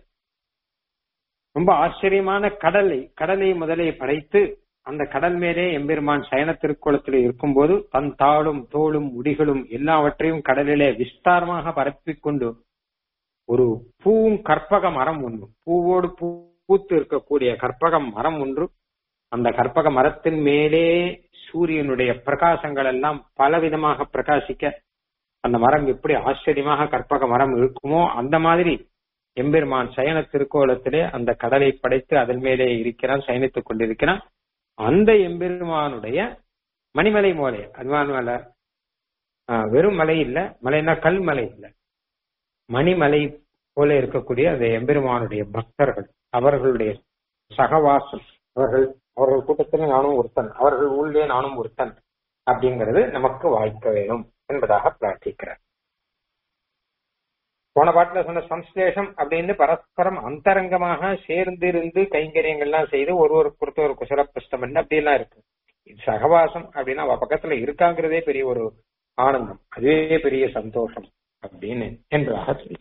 ரொம்ப ஆச்சரியமான கடலை கடலை முதலே படைத்து அந்த கடல் மேலே எம்பெருமான் சயன திருக்குளத்தில் இருக்கும்போது தன் தாளும் தோளும் முடிகளும் எல்லாவற்றையும் கடலிலே விஸ்தாரமாக பரப்பிக் கொண்டு ஒரு பூவும் கற்பக மரம் ஒன்று பூவோடு பூத்து இருக்கக்கூடிய கற்பக மரம் ஒன்று அந்த கற்பக மரத்தின் மேலே சூரியனுடைய பிரகாசங்கள் எல்லாம் பலவிதமாக பிரகாசிக்க அந்த மரம் எப்படி ஆச்சரியமாக கற்பக மரம் இருக்குமோ அந்த மாதிரி எம்பெருமான் சயன திருக்கோலத்திலே அந்த கடலை படைத்து அதன் மேலே இருக்கிறான் சயனித்துக் கொண்டிருக்கிறான் அந்த எம்பெருமானுடைய மணிமலை மோலை அதுவான் மலை வெறும் மலை இல்ல மலைன்னா கல் மலை இல்ல மணிமலை போல இருக்கக்கூடிய அந்த எம்பெருமானுடைய பக்தர்கள் அவர்களுடைய சகவாசம் அவர்கள் அவர்கள் கூட்டத்தில் நானும் ஒருத்தன் அவர்கள் உள்ளே நானும் ஒருத்தன் அப்படிங்கிறது நமக்கு வாய்க்க வேணும் என்பதாக பிரார்த்திக்கிறார் போன பாட்டுல சொன்ன சம்ஸ்லேஷம் அப்படின்னு பரஸ்பரம் அந்தரங்கமாக சேர்ந்திருந்து கைங்கரியங்கள்லாம் செய்து ஒருவருக்கு பொறுத்த ஒரு குசல பிரஷ்டம் பண்ணி அப்படிலாம் இருக்கு இது சகவாசம் அப்படின்னா அவ பக்கத்துல இருக்காங்கிறதே பெரிய ஒரு ஆனந்தம் அதுவே பெரிய சந்தோஷம் அப்படின்னு என்பதாக சொல்லி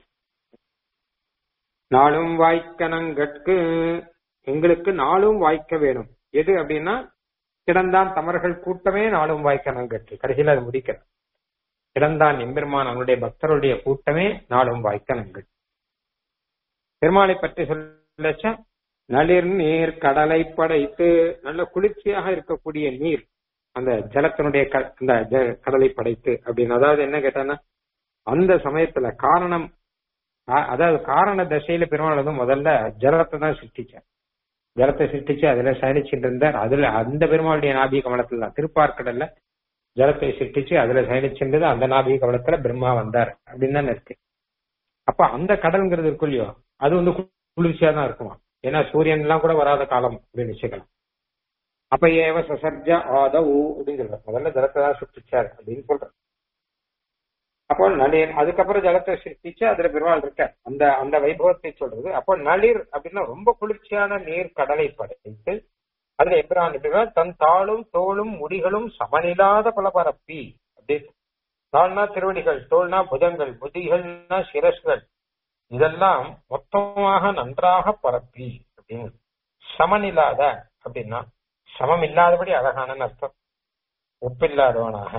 நாளும் வாய்க்கனங்கட்கு எங்களுக்கு நாளும் வாய்க்க வேணும் எது அப்படின்னா கிடந்தான் தமர்கள் கூட்டமே நாளும் வாய்க்கனங்கட்கு கடைசியில் அது முடிக்கிற கிடந்தான் எம்பெருமான் அவனுடைய பக்தருடைய கூட்டமே நாளும் வாய்க்கனங்கள் பெருமாளை பற்றி சொல்லச்ச நளிர் நீர் கடலை படைத்து நல்ல குளிர்ச்சியாக இருக்கக்கூடிய நீர் அந்த ஜலத்தினுடைய அந்த கடலை படைத்து அப்படின்னு அதாவது என்ன கேட்டான்னா அந்த சமயத்துல காரணம் அதாவது காரண தசையில பெருமாள் வந்து முதல்ல ஜலத்தை தான் சிருஷ்டிச்சார் ஜலத்தை சிருஷ்டிச்சு அதுல சயனிச்சுட்டு இருந்தார் அதுல அந்த பெருமாளுடைய நாபிக கமலத்துல தான் திருப்பார்க்கடல்ல ஜலத்தை சிருஷ்டிச்சு அதுல சயனிச்சிருந்தது அந்த நாபிக கமலத்துல பிரம்மா வந்தார் அப்படின்னு தானே இருக்கு அப்ப அந்த கடல்ங்கிறது இருக்கும் இல்லையோ அது வந்து குளிர்ச்சியா தான் இருக்குமா ஏன்னா சூரியன் எல்லாம் கூட வராத காலம் அப்படின்னு வச்சுக்கலாம் அப்ப ஏவ சசர்ஜ ஆதவ் அப்படின்னு சொல்ற முதல்ல ஜலத்தை தான் சிருஷ்டிச்சார் அப்படின்னு சொல்ற அப்போ நளிர் அதுக்கப்புறம் ஜலத்தை சிருஷ்டிச்சு அதுல பெருமாள் இருக்க அந்த அந்த வைபவத்தை சொல்றது அப்போ நளிர் அப்படின்னா ரொம்ப குளிர்ச்சியான நீர் கடலை படைத்து அதுல எம்பிரான் எப்படின்னா தன் தாளும் தோளும் முடிகளும் சமனில்லாத பல பரப்பி அப்படின்னு தாள்னா திருவடிகள் தோல்னா புஜங்கள் முதிகள்னா சிரஸ்கள் இதெல்லாம் மொத்தமாக நன்றாக பரப்பி அப்படின்னு சமனில்லாத அப்படின்னா சமம் இல்லாதபடி அழகான அர்த்தம் ஒப்பில்லாதவனாக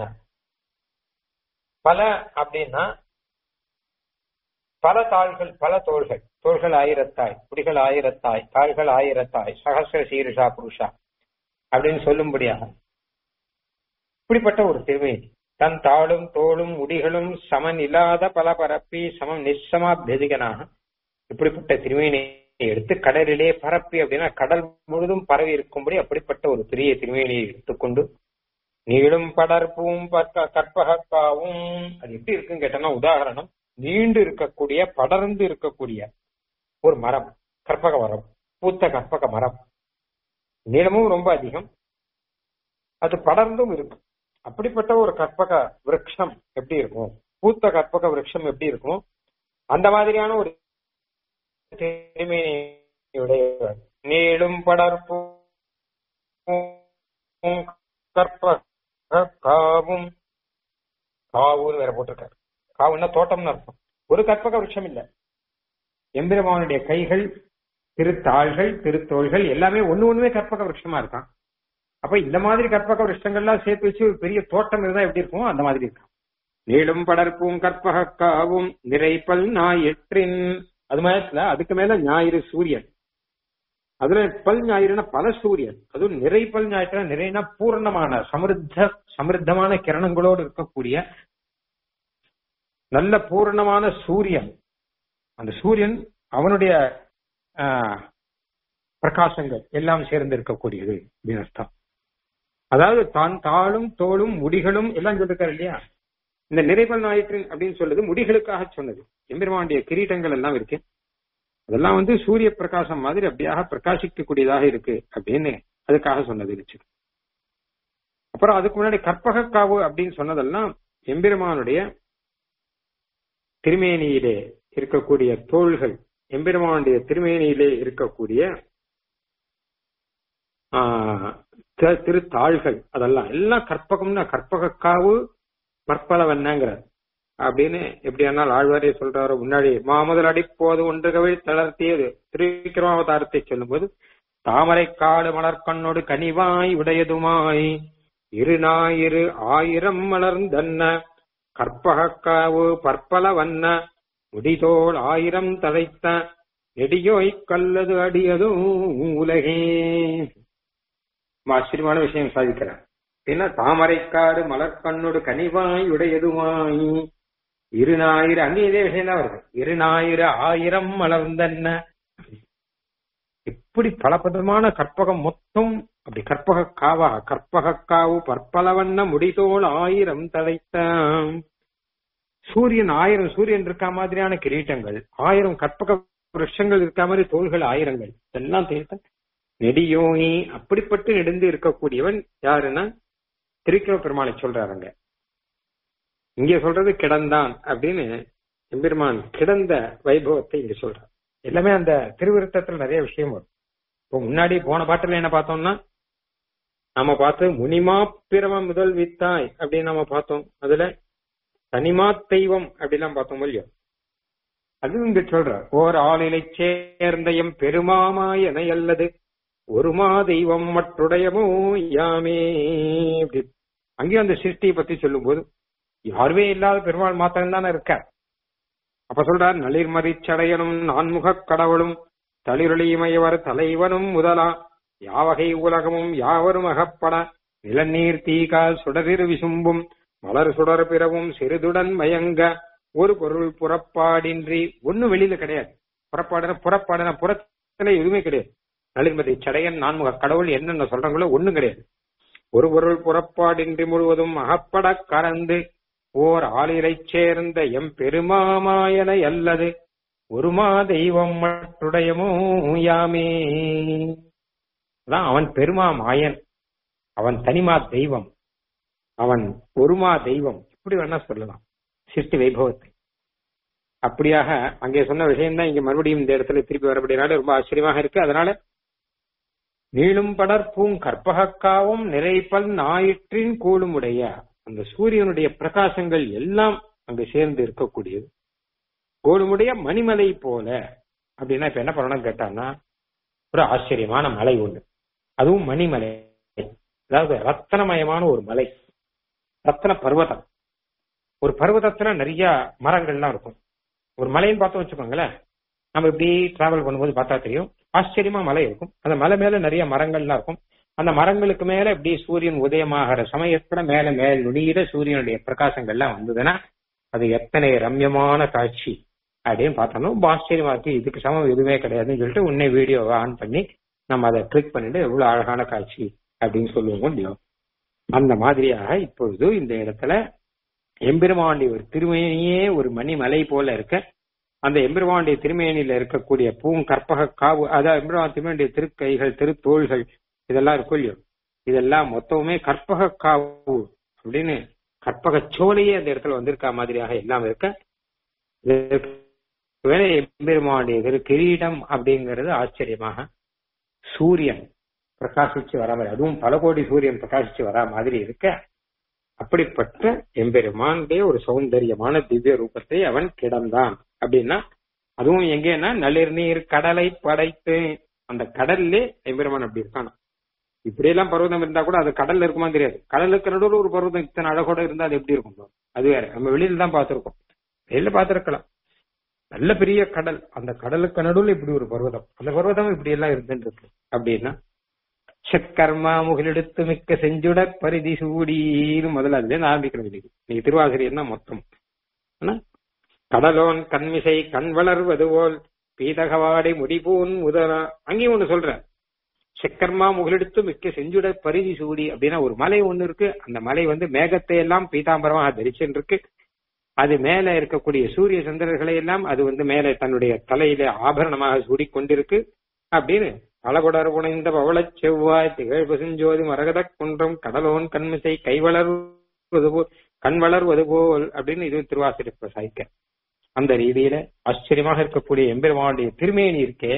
பல அப்படின்னா பல தாள்கள் பல தோள்கள் தோள்கள் ஆயிரத்தாய் குடிகள் ஆயிரத்தாய் தாள்கள் ஆயிரத்தாய் சகசிர சீருஷா புருஷா அப்படின்னு சொல்லும்படியாக இப்படிப்பட்ட ஒரு திருமேனி தன் தாளும் தோளும் முடிகளும் சமன் இல்லாத பல பரப்பி சமம் நிச்சமாபியதிகனாக இப்படிப்பட்ட திருமேனியை எடுத்து கடலிலே பரப்பி அப்படின்னா கடல் முழுதும் பரவி இருக்கும்படி அப்படிப்பட்ட ஒரு பெரிய திருமேனியை எடுத்துக்கொண்டு நீளும் படர்ப்பும் கற்பகக்காவும் அது எப்படி இருக்குன்னு கேட்டோம்னா உதாரணம் நீண்டு இருக்கக்கூடிய படர்ந்து இருக்கக்கூடிய ஒரு மரம் கற்பக மரம் பூத்த கற்பக மரம் நீளமும் ரொம்ப அதிகம் அது படர்ந்தும் இருக்கு அப்படிப்பட்ட ஒரு கற்பக விருட்சம் எப்படி இருக்கும் பூத்த கற்பக விருட்சம் எப்படி இருக்கும் அந்த மாதிரியான ஒரு திருமேனியுடைய நீளும் படர்ப்பும் கற்பக காவும் காவுன்னு வேற போட்டிருக்காரு காவுன்னா தோட்டம்னு அர்த்தம் ஒரு கற்பக விருட்சம் இல்ல எம்பெருமானுடைய கைகள் திருத்தாள்கள் திருத்தோள்கள் எல்லாமே ஒண்ணு ஒண்ணுமே கற்பக விருட்சமா இருக்கான் அப்ப இந்த மாதிரி கற்பக விருஷ்டங்கள்லாம் சேர்த்து வச்சு ஒரு பெரிய தோட்டம் இருந்தா எப்படி இருக்கும் அந்த மாதிரி இருக்கும் நீளும் படர்ப்பும் கற்பக காவும் நிறைப்பல் ஞாயிற்றின் அது மாதிரி அதுக்கு மேல ஞாயிறு சூரியன் அதுல பல் ஞாயிறுனா பல சூரியன் அதுவும் நிறைப்பல் ஞாயிற்றுனா நிறைனா பூர்ணமான சமிருத்த சமிருத்தமான கிரணங்களோடு இருக்கக்கூடிய நல்ல பூர்ணமான சூரியன் அந்த சூரியன் அவனுடைய பிரகாசங்கள் எல்லாம் சேர்ந்து இருக்கக்கூடியது அப்படின்னு அர்த்தம் அதாவது தான் தாளும் தோளும் முடிகளும் எல்லாம் சொல்லிருக்காரு இல்லையா இந்த நிறைபல் ஞாயிற்று அப்படின்னு சொல்லுது முடிகளுக்காக சொன்னது எம்பெருமானுடைய கிரீட்டங்கள் எல்லாம் இருக்கு அதெல்லாம் வந்து சூரிய பிரகாசம் மாதிரி அப்படியாக பிரகாசிக்கக்கூடியதாக இருக்கு அப்படின்னு அதுக்காக சொன்னது வச்சு அப்புறம் அதுக்கு முன்னாடி கற்பக காவு அப்படின்னு சொன்னதெல்லாம் எம்பெருமானுடைய திருமேனியிலே இருக்கக்கூடிய தோள்கள் எம்பெருமானுடைய திருமேனியிலே இருக்கக்கூடிய திருத்தாள்கள் அதெல்லாம் எல்லாம் கற்பகம்னா கற்பகக்காவு பற்பலவன்னங்கிறார் அப்படின்னு எப்படியானால் ஆழ்வாரே சொல்றாரு முன்னாடி மாமுதல் அடிப்போது ஒன்று கவிழ் தளர்த்தியது திருவிக்கிரமாவதாரத்தை சொல்லும்போது தாமரை காடு மலர்கண்ணோடு கனிவாய் உடையதுமாய் இரு ஞாயிறு ஆயிரம் மலர்ந்தன்ன கற்பகக்காவு பற்பல வண்ண முடிதோள் ஆயிரம் தழைத்த நெடியோய் கல்லது அடியதும் உலகே ஆச்சரியமான விஷயம் சாதிக்கிறார் என்ன தாமரைக்காடு மலர்கண்ணோடு கனிவாய் உடையதுமாய் இரு ஞாயிறு அங்கே இதே விஷயம் தான் வருது இரு ஞாயிறு ஆயிரம் மலர்ந்தன்ன இப்படி பலபதமான கற்பகம் மொத்தம் அப்படி கற்பக காவா கற்பக காவு பற்பலவண்ண முடிதோள் ஆயிரம் தழைத்த சூரியன் ஆயிரம் சூரியன் இருக்க மாதிரியான கிரீட்டங்கள் ஆயிரம் கற்பக விருஷங்கள் இருக்க மாதிரி தோள்கள் ஆயிரங்கள் இதெல்லாம் தேர்த்த நெடியோகி அப்படிப்பட்டு நெடுந்து இருக்கக்கூடியவன் யாருன்னா திருக்கிற பெருமாளை சொல்றாருங்க இங்க சொல்றது கிடந்தான் அப்படின்னு எம்பெருமான் கிடந்த வைபவத்தை இங்க சொல்றார் எல்லாமே அந்த திருவிருத்தத்துல நிறைய விஷயம் வரும் இப்போ முன்னாடி போன பாட்டுல என்ன பார்த்தோம்னா நம்ம பார்த்து முனிமா பிரம முதல் வித்தாய் அப்படின்னு நம்ம பார்த்தோம் அதுல தனிமா தெய்வம் அப்படிலாம் பார்த்தோம் இல்லையோ அது இங்க சொல்ற ஓர் ஆளிலை சேர்ந்த எம் பெருமாமாய் என அல்லது ஒருமா தெய்வம் மற்றுடையமோ யாமே அப்படி அங்கேயும் அந்த சிருஷ்டியை பத்தி சொல்லும் போது யாருமே இல்லாத பெருமாள் மாத்திரம் தானே இருக்க அப்ப சொல்றார் நளிர்மறிச்சடையனும் நான்முகக் கடவுளும் தளிரொளிமயவர் தலைவனும் முதலா யாவகை உலகமும் யாவரும் அகப்பட நிலநீர் தீகால் சுடரிரு விசும்பும் மலர் சுடர் பிறவும் சிறிதுடன் மயங்க ஒரு பொருள் புறப்பாடின்றி ஒண்ணு வெளியில கிடையாது புறப்பாடுன புறப்பாடுன புறத்துல எதுவுமே கிடையாது நளிர்மதி சடையன் நான்முக கடவுள் என்னென்ன சொல்றாங்களோ ஒண்ணும் கிடையாது ஒரு பொருள் புறப்பாடின்றி முழுவதும் அகப்பட கறந்து ஓர் ஆளிலை சேர்ந்த எம் பெருமாமாயன அல்லது ஒருமா தெய்வம் மற்றுடையமோ யாமே அதான் அவன் பெருமா மாயன் அவன் தனிமா தெய்வம் அவன் ஒருமா தெய்வம் இப்படி வேணா சொல்லலாம் சிருஷ்டி வைபவத்தை அப்படியாக அங்கே சொன்ன விஷயம் தான் இங்க மறுபடியும் இந்த இடத்துல திருப்பி வரப்படினால ரொம்ப ஆச்சரியமாக இருக்கு அதனால நீளும் படர்ப்பும் கற்பகக்காவும் நிறைப்பல் ஞாயிற்றின் கூடுமுடைய அந்த சூரியனுடைய பிரகாசங்கள் எல்லாம் அங்கு சேர்ந்து இருக்கக்கூடியது கோடுமுடைய மணிமலை போல அப்படின்னா இப்ப என்ன பண்ணணும் கேட்டான்னா ஒரு ஆச்சரியமான மலை ஒண்ணு அதுவும் மணிமலை அதாவது ரத்தனமயமான ஒரு மலை ரத்தன பர்வதம் ஒரு பர்வதத்துல நிறைய மரங்கள்லாம் இருக்கும் ஒரு மலைன்னு பார்த்தோம் வச்சுக்கோங்களேன் நம்ம இப்படி டிராவல் பண்ணும்போது பார்த்தா தெரியும் ஆச்சரியமா மலை இருக்கும் அந்த மலை மேல நிறைய மரங்கள்லாம் இருக்கும் அந்த மரங்களுக்கு மேல இப்படி சூரியன் உதயமாகிற சமயத்துல மேல மேல் நுனியில சூரியனுடைய பிரகாசங்கள்லாம் வந்ததுன்னா அது எத்தனை ரம்யமான காட்சி அப்படின்னு பார்த்தோம்னா ரொம்ப ஆச்சரியமா இருக்கு இதுக்கு சமம் எதுவுமே கிடையாதுன்னு சொல்லிட்டு உன்னை வீடியோவை ஆன் பண்ணி நம்ம அதை கிளிக் பண்ணிட்டு எவ்வளவு அழகான காட்சி அப்படின்னு சொல்லுவோம் இல்லையோ அந்த மாதிரியாக இப்பொழுது இந்த இடத்துல எம்பெருமானுடைய ஒரு திருமேனியே ஒரு மணி மலை போல இருக்க அந்த எம்பெருமானுடைய திருமேனியில இருக்கக்கூடிய பூங்கற்பக காவு அதாவது எம்பெருமான் திருமேனிய திருக்கைகள் திருத்தோள்கள் இதெல்லாம் இருக்கும் இல்லையோ இதெல்லாம் மொத்தமுமே கற்பக காவு அப்படின்னு கற்பகச்சோலையே அந்த இடத்துல வந்திருக்கா மாதிரியாக எல்லாம் இருக்க இதற்கு வேலை எம்பெருமானுடைய திரு கிரீடம் அப்படிங்கிறது ஆச்சரியமாக சூரியன் பிரகாசிச்சு வர மாதிரி அதுவும் பல கோடி சூரியன் பிரகாசிச்சு வரா மாதிரி இருக்க அப்படிப்பட்ட எம்பெருமானுடைய ஒரு சௌந்தரியமான திவ்ய ரூபத்தை அவன் கிடந்தான் அப்படின்னா அதுவும் எங்கன்னா நளிர் நீர் கடலை படைத்து அந்த கடல்லே எம்பெருமான் அப்படி இருக்கான் இப்படி எல்லாம் பர்வதம் இருந்தா கூட அது கடல்ல இருக்குமா தெரியாது கடலுக்கு நடுவில் ஒரு பர்வதம் இத்தனை அழகோட இருந்தா அது எப்படி இருக்கும் அது வேற நம்ம வெளியில தான் பார்த்திருக்கோம் வெளியில பார்த்திருக்கலாம் நல்ல பெரிய கடல் அந்த கடலுக்கு நடுவில் இப்படி ஒரு பர்வதம் அந்த பர்வதம் இப்படி எல்லாம் இருந்துட்டு இருக்கு அப்படின்னா சக்கர்மா முகிலெடுத்து மிக்க செஞ்சுட பரிதி சூடின்னு முதல்ல அதுல இருந்து ஆரம்பிக்கிறது இன்னைக்கு நீ திருவாசிரியர் தான் மொத்தம் ஆனா கடலோன் கண்மிசை கண் வளர்வது போல் பீதகவாடி முடிபூன் முதலா அங்கேயும் ஒண்ணு சொல்ற செக்கர்மா முகிலெடுத்து மிக்க செஞ்சுட பரிதி சூடி அப்படின்னா ஒரு மலை ஒண்ணு இருக்கு அந்த மலை வந்து மேகத்தை எல்லாம் பீதாம்பரமாக தரிச்சுன்னு இருக்கு அது மேல இருக்கக்கூடிய சூரிய சந்திரர்களை எல்லாம் அது வந்து மேல தன்னுடைய தலையில ஆபரணமாக சூடிக்கொண்டிருக்கு அப்படின்னு பலகுடர் புனைந்த பவளச் செவ்வாய் திகழ் பசுஞ்சோதி மரகத குன்றம் கடலோன் கண்மிசை கை வளர்வது போல் கண் வளர்வது போல் அப்படின்னு இது திருவாசிரியர் சாய்க்க அந்த ரீதியில ஆச்சரியமாக இருக்கக்கூடிய எம்பெருமானுடைய திருமேனி இருக்கே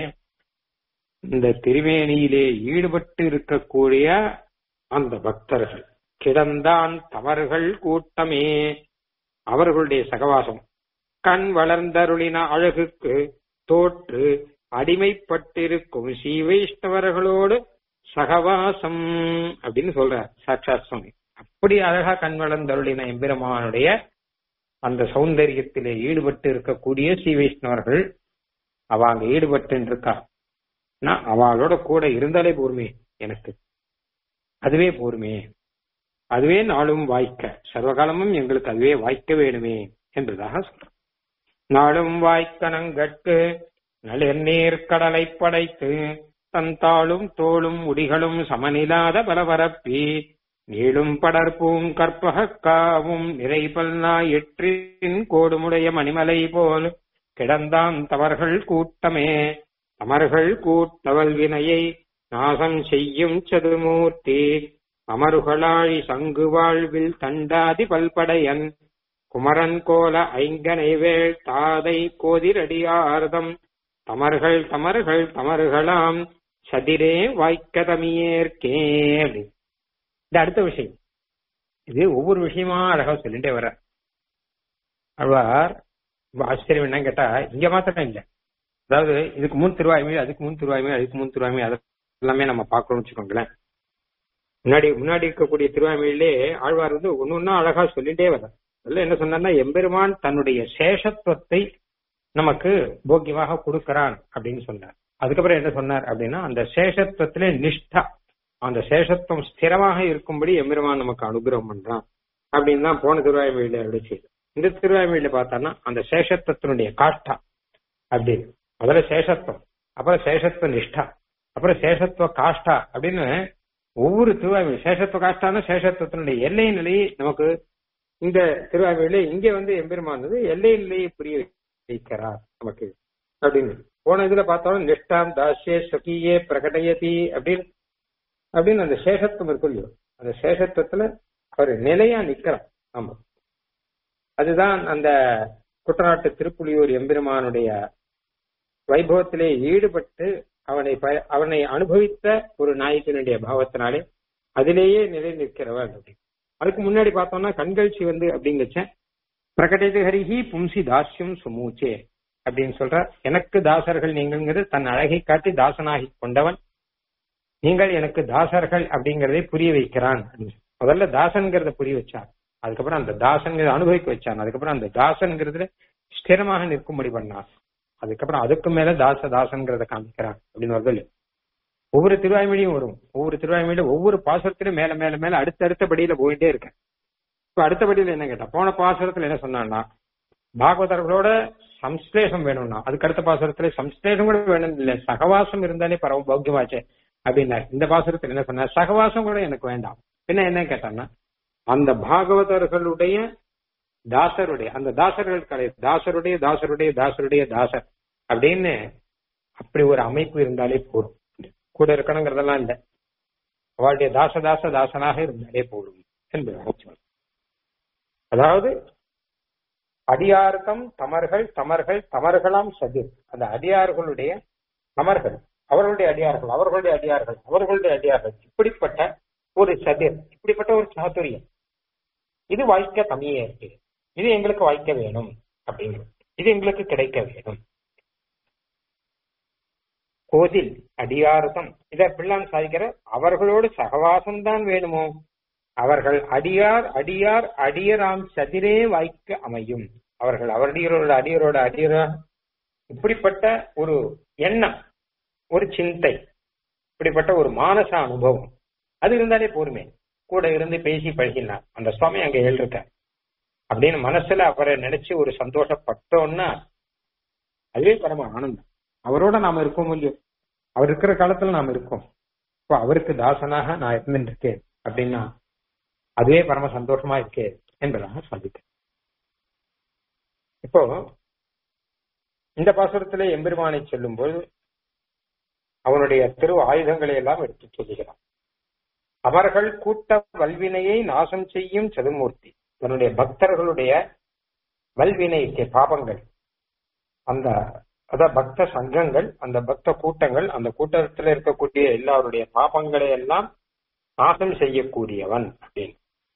இந்த திருமேனியிலே ஈடுபட்டு இருக்கக்கூடிய அந்த பக்தர்கள் கிடந்தான் தவறுகள் கூட்டமே அவர்களுடைய சகவாசம் கண் வளர்ந்தருளின அழகுக்கு தோற்று அடிமைப்பட்டிருக்கும் ஸ்ரீ வைஷ்ணவர்களோடு சகவாசம் அப்படின்னு சொல்றார் சாட்சாத் சுவாமி அப்படி அழகா கண் வளர்ந்தருளின எம்பெருமானுடைய அந்த சௌந்தரியத்திலே ஈடுபட்டு இருக்கக்கூடிய ஸ்ரீ வைஷ்ணவர்கள் அவ அங்க ஈடுபட்டு இருக்கா நான் அவளோட கூட இருந்தாலே போருமே எனக்கு அதுவே போருமே அதுவே நாளும் வாய்க்க சர்வகாலமும் எங்களுக்கு அதுவே வாய்க்க வேணுமே என்பதாக சொல்றோம் நாளும் வாய்க்க நங்கட்கு நளிர் நீர் கடலை படைத்து தன் தாளும் தோளும் முடிகளும் சமனிலாத பலபரப்பி நீளும் படர்பூம் கற்பகக்காவும் நிறைபல்னா எற்றின் கோடுமுடைய மணிமலை போல் கிடந்தான் தவர்கள் கூட்டமே அமர்கள் கூட்டவல் வினையை நாசம் செய்யும் சதுமூர்த்தி அமருகளாழி சங்கு வாழ்வில் தண்டாதி பல்படையன் குமரன் கோல ஐங்கனை வேள் தாதை கோதிரடியார்தம் தமர்கள் தமர்கள் தமர்களாம் சதிரே வாய்க்கதமியேற்கே அப்படின்னு இந்த அடுத்த விஷயம் இது ஒவ்வொரு விஷயமா அழகா சொல்லிட்டே வர அழ்வார் ரொம்ப ஆச்சரியம் என்னன்னு கேட்டா இங்க மாத்திரம் இல்ல அதாவது இதுக்கு முன் திருவாய்மொழி அதுக்கு முன் திருவாய்மொழி அதுக்கு முன் திருவாய்மொழி அது எல்லாமே நம்ம பார்க்கணும்னு வச்சுக்கோங்களேன் முன்னாடி முன்னாடி இருக்கக்கூடிய திருவாய்மொழியிலே ஆழ்வார் வந்து ஒன்னு ஒன்னா அழகா சொல்லிட்டே வர அதுல என்ன சொன்னார்னா எம்பெருமான் தன்னுடைய சேஷத்துவத்தை நமக்கு போக்கியமாக கொடுக்கிறான் அப்படின்னு சொன்னார் அதுக்கப்புறம் என்ன சொன்னார் அப்படின்னா அந்த சேஷத்துவத்திலே நிஷ்டா அந்த சேஷத்துவம் ஸ்திரமாக இருக்கும்படி எம்பெருமான் நமக்கு அனுகிரகம் பண்றான் அப்படின்னு தான் போன திருவாய்மொழியில அருளி செய்து இந்த திருவாய்மொழியில பார்த்தோம்னா அந்த சேஷத்துவத்தினுடைய காஷ்டா அப்படின்னு முதல்ல சேஷத்துவம் அப்புறம் சேஷத்துவ நிஷ்டா அப்புறம் சேஷத்துவ காஷ்டா அப்படின்னு ஒவ்வொரு திருவாய்மொழி சேஷத்துவ காஷ்டான சேஷத்துவத்தினுடைய எல்லை நிலையை நமக்கு இந்த திருவாய்மொழியில இங்க வந்து எம்பெருமான் வந்து எல்லை நிலையை புரிய வைக்கிறார் நமக்கு அப்படின்னு போன இதுல பார்த்தாலும் நிஷ்டாம் தாசியே ஸ்வகியே பிரகடயதி அப்படின்னு அப்படின்னு அந்த சேஷத்துவம் இருக்கும் இல்லையோ அந்த சேஷத்துவத்துல அவர் நிலையா நிக்கிறார் ஆமா அதுதான் அந்த குட்டநாட்டு திருப்புலியூர் எம்பெருமானுடைய வைபவத்திலே ஈடுபட்டு அவனை ப- அவனை அனுபவித்த ஒரு நாயகனுடைய பாவத்தினாலே அதிலேயே நிலை நிற்கிறவர் அப்படி அதுக்கு முன்னாடி பார்த்தோம்னா கண்கழ்ச்சி வந்து அப்படிங்கச்ச பிரகடித ஹரிஹி பும்சி தாஸ்யம் சுமூச்சே அப்படின்னு சொல்றார் எனக்கு தாசர்கள் நீங்கள்ங்கிறது தன் அழகை காட்டி தாசனாகி கொண்டவன் நீங்கள் எனக்கு தாசர்கள் அப்படிங்கறதை புரிய வைக்கிறான் அப்படின்னு சொல்லி. முதல்ல தாசன்கிறத புரிய வச்சார் அதுக்கப்புறம் அந்த தாசன்கிறத அனுபவிக்க வச்சான் அதுக்கப்புறம் அந்த தாசன்கிறதுல ஸ்திரமாக நிற்கும்படி பண்ணார் அதுக்கப்புறம் அதுக்கு மேல தாச தாசன்கிறத காமிக்கிறான் அப்படின்னு வருது இல்லையா? ஒவ்வொரு திருவாய்மொழியும் வரும் ஒவ்வொரு திருவாய்மொழியும் ஒவ்வொரு பாசுரத்திலும் மேல மேல மேல அடுத்த அடுத்த படியில போயிட்டே இருக்கேன் இப்ப அடுத்த படியில என்ன கேட்டா போன பாசுரத்துல என்ன சொன்னான்னா பாகவதர்களோட சம்ஸ்லேஷம் வேணும்னா அதுக்கு அடுத்த பாசுரத்துல சம்ஸ்லேஷம் கூட வேணும் இல்ல சகவாசம் இருந்தாலே பரவ பௌக்கியமாச்சே அப்படின்னாரு இந்த பாசுரத்துல என்ன சொன்னார் சகவாசம் கூட எனக்கு வேண்டாம் என்ன என்ன கேட்டான்னா அந்த பாகவதர்களுடைய தாசருடைய அந்த தாசர்கள் கலை தாசருடைய தாசருடைய தாசருடைய தாசர் அப்படின்னு அப்படி ஒரு அமைப்பு இருந்தாலே போதும் கூட இருக்கணுங்கிறதெல்லாம் இல்ல அவளுடைய தாச தாச தாசனாக இருந்தாலே போதும் என்பதாக சொல்றேன் அதாவது அடியார்த்தம் தமர்கள் தமர்கள் தமர்களாம் சதிர் அந்த அடியார்களுடைய தமர்கள் அவர்களுடைய அடியார்கள் அவர்களுடைய அடியார்கள் அவர்களுடைய அடியார்கள் இப்படிப்பட்ட ஒரு சதிர் இப்படிப்பட்ட ஒரு சாதுரியம் இது வாய்க்க கம்மியே இருக்கு இது எங்களுக்கு வாய்க்க வேணும் அப்படிங்கிறது இது எங்களுக்கு கிடைக்க வேணும் கோதில் அடியார்த்தம் இத பிள்ளான் சாதிக்கிற அவர்களோடு சகவாசம் தான் வேணுமோ அவர்கள் அடியார் அடியார் அடியராம் சதிரே வாய்க்க அமையும் அவர்கள் அவரடியரோட அடியரோட அடியரா இப்படிப்பட்ட ஒரு எண்ணம் ஒரு சிந்தை இப்படிப்பட்ட ஒரு மானச அனுபவம் அது இருந்தாலே போருமே கூட இருந்து பேசி பழகினார் அந்த சுவாமி அங்க எழுதிருக்கார் அப்படின்னு மனசுல அவரை நினைச்சு ஒரு சந்தோஷப்பட்டோம்னா அதுவே பரம ஆனந்தம் அவரோட நாம இருக்கோம் இல்லையோ அவர் இருக்கிற காலத்துல நாம இருக்கோம் இப்போ அவருக்கு தாசனாக நான் இருந்துட்டு இருக்கேன் அப்படின்னா அதுவே பரம சந்தோஷமா இருக்கே என்பதாக சொல்லிட்டேன் இப்போ இந்த பாசுரத்திலே எம்பெருமானை சொல்லும்போது அவனுடைய திரு ஆயுதங்களை எல்லாம் எடுத்து சொல்லுகிறான் அவர்கள் கூட்ட வல்வினையை நாசம் செய்யும் சதுமூர்த்தி தன்னுடைய பக்தர்களுடைய வல்வினை பாபங்கள் அந்த அத பக்த சங்கங்கள் அந்த பக்த கூட்டங்கள் அந்த கூட்டத்தில் இருக்கக்கூடிய எல்லாருடைய பாபங்களை எல்லாம் நாசம் செய்யக்கூடியவன் அப்படின்னு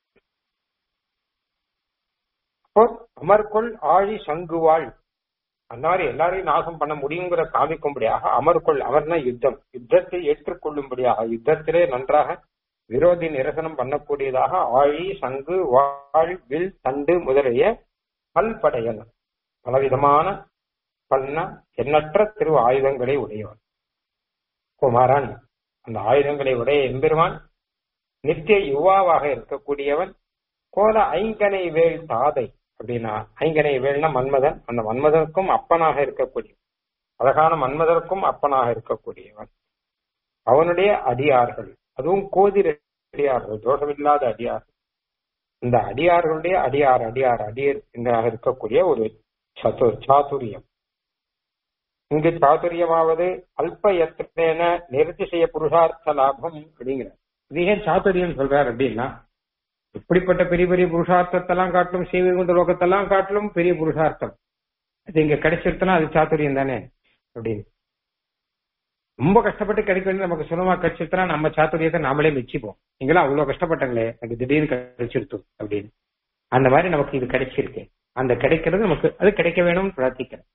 அப்போ அமர்கொள் ஆழி சங்குவாள் அந்த மாதிரி எல்லாரையும் நாசம் பண்ண முடியுங்கிற காமிக்கும்படியாக அமர்கொள் அமர்னா யுத்தம் யுத்தத்தை ஏற்றுக்கொள்ளும்படியாக யுத்தத்திலே நன்றாக விரோதி நிரசனம் பண்ணக்கூடியதாக ஆழி சங்கு வாழ் வில் தண்டு முதலிய பல்படையன் பலவிதமான பல்ன எண்ணற்ற திரு ஆயுதங்களை உடையவன் குமாரன் அந்த ஆயுதங்களை உடைய எம்பெருமான் நித்திய யுவாவாக இருக்கக்கூடியவன் கோல ஐங்கனை வேள் தாதை அப்படின்னா ஐங்கனை வேள்னா மன்மதன் அந்த மன்மதனுக்கும் அப்பனாக இருக்கக்கூடியவன் அழகான மன்மதனுக்கும் அப்பனாக இருக்கக்கூடியவன் அவனுடைய அடியார்கள் அதுவும் கோதிர அடியார்கள் தோஷமில்லாத அடியார்கள் இந்த அடியார்களுடைய அடியார் அடியார் அடியர் என்றாக இருக்கக்கூடிய ஒரு சது சாதுரியம் இங்கு சாதுரியமாவது அல்ப எத்தன நிறுத்தி செய்ய புருஷார்த்த லாபம் அப்படிங்கிற இது ஏன் சாதுரியம் சொல்றார் அப்படின்னா இப்படிப்பட்ட பெரிய பெரிய புருஷார்த்தத்தெல்லாம் காட்டிலும் சீவைகுண்ட லோகத்தெல்லாம் காட்டிலும் பெரிய புருஷார்த்தம் அது இங்க கிடைச்சிருத்தனா அது சாதுரியம் தானே அப்படின்னு ரொம்ப கஷ்டப்பட்டு கிடைக்க வேண்டிய நமக்கு சுலமா கிடைச்சிருத்தனா நம்ம சாத்துரியத்தை நாமளே மெச்சிப்போம் நீங்களாம் அவ்வளவு கஷ்டப்பட்டாங்களே எனக்கு திடீர்னு கிடைச்சிருத்து அப்படின்னு அந்த மாதிரி நமக்கு இது கிடைச்சிருக்கு அந்த கிடைக்கிறது நமக்கு அது கிடைக்க வேணும்னு பிரார்த்திக்கிறேன்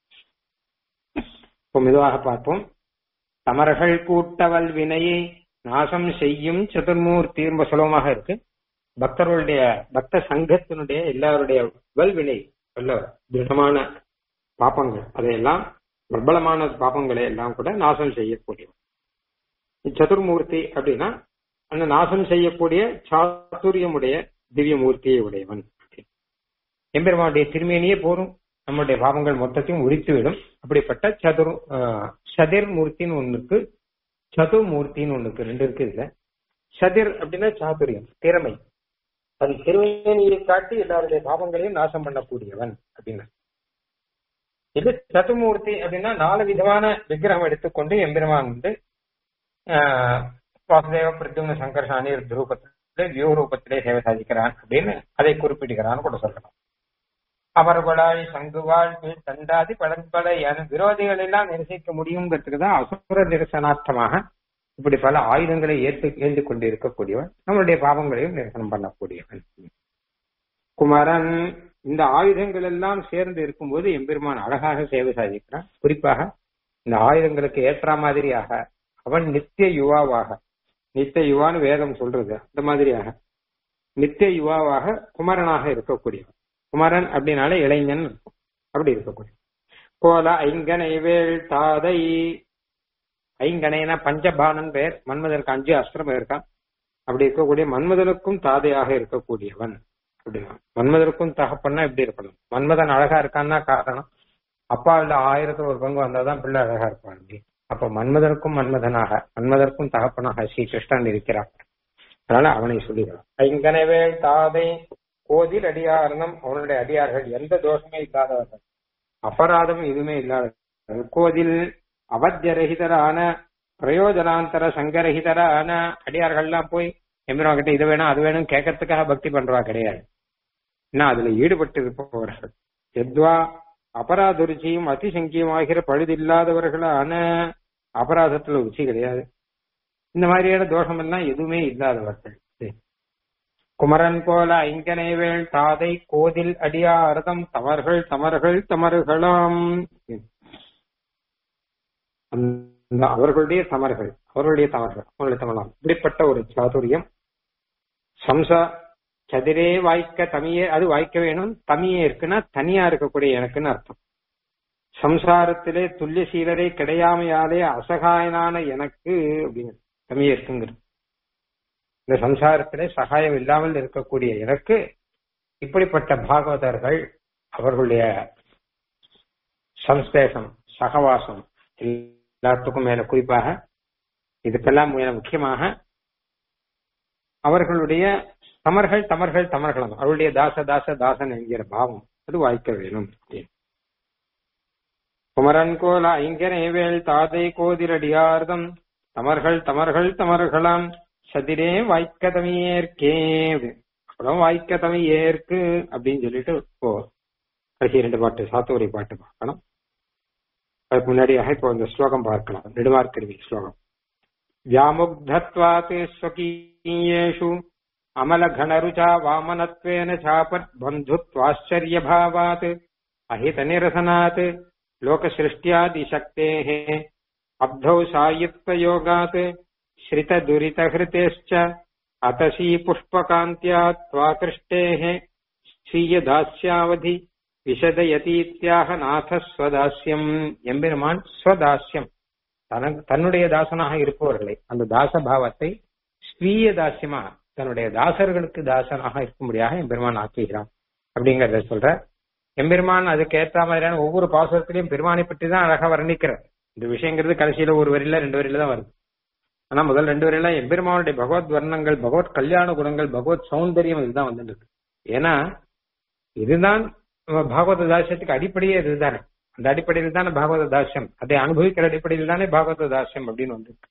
இப்போ மெதுவாக பார்ப்போம் தமர்கள் கூட்டவல் வினையை நாசம் செய்யும் சதுர்மூர்த்தி ரொம்ப சுலபமாக இருக்கு பக்தர்களுடைய பக்த சங்கத்தினுடைய எல்லாருடைய வல்வினை நல்ல திருடமான பாப்பங்கள் அதையெல்லாம் பிரபலமான பாப்பங்களை எல்லாம் கூட நாசம் செய்யக்கூடியவன் சதுர்மூர்த்தி அப்படின்னா அந்த நாசம் செய்யக்கூடிய சாத்துரியமுடைய திவ்ய மூர்த்தியை உடையவன் எம்பெருமானுடைய திருமேனியே போரும் நம்முடைய பாவங்கள் மொத்தத்தையும் உரித்துவிடும் அப்படிப்பட்ட சதுர் சதிர் மூர்த்தின்னு ஒண்ணு இருக்கு சதுர்மூர்த்தின்னு ஒண்ணு இருக்கு ரெண்டு இருக்கு இதுல சதிர் அப்படின்னா சாதுரியம் திறமை அது திருமேனியை காட்டி எல்லாருடைய பாவங்களையும் நாசம் பண்ணக்கூடியவன் அப்படின்னு இது சதுர்மூர்த்தி அப்படின்னா நாலு விதமான விக்கிரகம் எடுத்துக்கொண்டு எம்பெருமான் வந்து வாசுதேவ பிரத்யும்ன சங்கர்ஷானி ரூபத்திலே வியூ ரூபத்திலே சேவை சாதிக்கிறான் அப்படின்னு அதை குறிப்பிடுகிறான்னு கூட சொல்லலாம் அவர்களாய் சங்குவாள் தண்டாதி படற்படையான விரோதிகள் எல்லாம் நிரசிக்க முடியுங்கிறதுக்கு தான் அசுர நிரசனார்த்தமாக இப்படி பல ஆயுதங்களை ஏற்று ஏந்து கொண்டு இருக்கக்கூடியவன் நம்மளுடைய பாவங்களையும் நிரசனம் பண்ணக்கூடியவன் குமரன் இந்த ஆயுதங்கள் எல்லாம் சேர்ந்து இருக்கும்போது எம்பெருமான் அழகாக சேவை சாதிக்கிறான் குறிப்பாக இந்த ஆயுதங்களுக்கு ஏற்ற மாதிரியாக அவன் நித்திய யுவாவாக நித்திய யுவான்னு வேதம் சொல்றது அந்த மாதிரியாக நித்திய யுவாவாக குமரனாக இருக்கக்கூடியவன் குமரன் அப்படின்னாலே இளைஞன் அப்படி இருக்கக்கூடிய போல ஐங்கனை வேள் தாதை ஐங்கனைனா பஞ்சபானன் பெயர் மன்மதனுக்கு அஞ்சு அஸ்திரம் இருக்கான் அப்படி இருக்கக்கூடிய மன்மதனுக்கும் தாதையாக இருக்கக்கூடியவன் அப்படின்னா மன்மதனுக்கும் தகப்பன்னா எப்படி இருக்கணும் மன்மதன் அழகா இருக்கான்னா காரணம் அப்பா இல்ல ஆயிரத்துல ஒரு பங்கு வந்தாதான் பிள்ளை அழகா இருப்பான் அப்படி அப்ப மன்மதனுக்கும் மன்மதனாக மன்மதற்கும் தகப்பனாக ஸ்ரீ கிருஷ்ணன் இருக்கிறான் அதனால அவனை சொல்லுகிறான் ஐங்கனவேள் தாதை கோதில் அடியாரணம் அவனுடைய அடியார்கள் எந்த தோஷமே இல்லாதவர்கள் அபராதம் எதுவுமே இல்லாதவர்கள் கோதில் அவத்தியரகிதரான பிரயோஜனாந்தர சங்கரகிதரான அடியார்கள்லாம் போய் எம்பிரவா கிட்ட இது வேணும் அது வேணும் கேட்கறதுக்காக பக்தி பண்றவா கிடையாது இன்னும் அதுல ஈடுபட்டு இருப்பவர்கள் எத்வா அபராத ருச்சியும் அதிசங்கியமாகிற பழுதில்லாதவர்களான அபராதத்துல ருச்சி கிடையாது இந்த மாதிரியான தோஷம் எல்லாம் எதுவுமே இல்லாதவர்கள் குமரன் போல ஐங்கனைவேள் தாதை கோதில் அடியாரதம் தமர்கள் தமர்கள் தமர்களாம் அந்த அவர்களுடைய தமர்கள் அவர்களுடைய தமர்கள் அவர்களுடைய தமலாம் இப்படிப்பட்ட ஒரு சாதுரியம் சம்சா சதிரே வாய்க்க தமியே அது வாய்க்க வேணும் தமியே இருக்குன்னா தனியா இருக்கக்கூடிய எனக்குன்னு அர்த்தம் சம்சாரத்திலே துல்லிய சீலரே கிடையாமையாலே அசகாயனான எனக்கு அப்படிங்கிறது தமியே இருக்குங்கிறது இந்த சம்சாரத்திலே சகாயம் இல்லாமல் இருக்கக்கூடிய எனக்கு இப்படிப்பட்ட பாகவதர்கள் அவர்களுடைய சம்ஸ்லேஷம் சகவாசம் எல்லாத்துக்கும் மேல குறிப்பாக இதுக்கெல்லாம் மேல முக்கியமாக அவர்களுடைய தமர்கள் தமர்கள் தமர்களும் அவருடைய தாச தாச தாசன் என்கிற பாவம் அது வாய்க்க வேணும் குமரன் கோல ஐங்கரே வேள் தாதை கோதிரடியார்தம் தமர்கள் தமர்கள் தமர்களாம் சதிரே வாய்க்க தமியேற்கே அப்புறம் வாய்க்க தமியேற்கு அப்படின்னு சொல்லிட்டு இப்போ கடைசி ரெண்டு பாட்டு சாத்துவரை பாட்டு பார்க்கணும் அதுக்கு முன்னாடியாக இப்போ இந்த ஸ்லோகம் பார்க்கலாம் நெடுமார்க்கருவி ஸ்லோகம் व्यामुग्धत्वात् स्वकीयेषु अमलघनरुचा वामनत्वेन चापद्बन्धुत्वाश्चर्यभावात् अहितनिरसनात् लोकसृष्ट्यादिशक्तेः अब्धौ सायुक्तयोगात् श्रितदुरितहृतेश्च अतसी पुष्पकान्त्या त्वाकृष्टेः ஸ்ரீயதாஸ்யாவதி விஷதயதீத்யாக நாத ஸ்வதாஸ்யம் எம்பெருமான் ஸ்வதாஸ்யம் தனக்கு தன்னுடைய தாசனாக இருப்பவர்களை அந்த தாச பாவத்தை ஸ்வீய தாசியமா தன்னுடைய தாசர்களுக்கு தாசனாக இருக்கும்படியாக எம்பெருமான் ஆக்குகிறான் அப்படிங்கறத சொல்ற எம்பெருமான் அதுக்கு ஏற்ற மாதிரியான ஒவ்வொரு பாசுரத்திலையும் பெருமானை பற்றி தான் அழகா வர்ணிக்கிறார் இந்த விஷயங்கிறது கடைசியில ஒரு வரியில ரெண்டு வரியில தான் வருது ஆனா முதல் ரெண்டு வரையில எம்பெருமானுடைய பகவத் வர்ணங்கள் பகவத் கல்யாண குணங்கள் பகவத் சௌந்தரியம் இதுதான் வந்துட்டு இருக்கு ஏன்னா இதுதான் பாகவத தாசியத்துக்கு அடிப்படையே இதுதானே அந்த அடிப்படையில் தானே பாகவத தாசியம் அதை அனுபவிக்கிற அடிப்படையில் தானே பாகவத தாசியம் அப்படின்னு வந்திருக்கு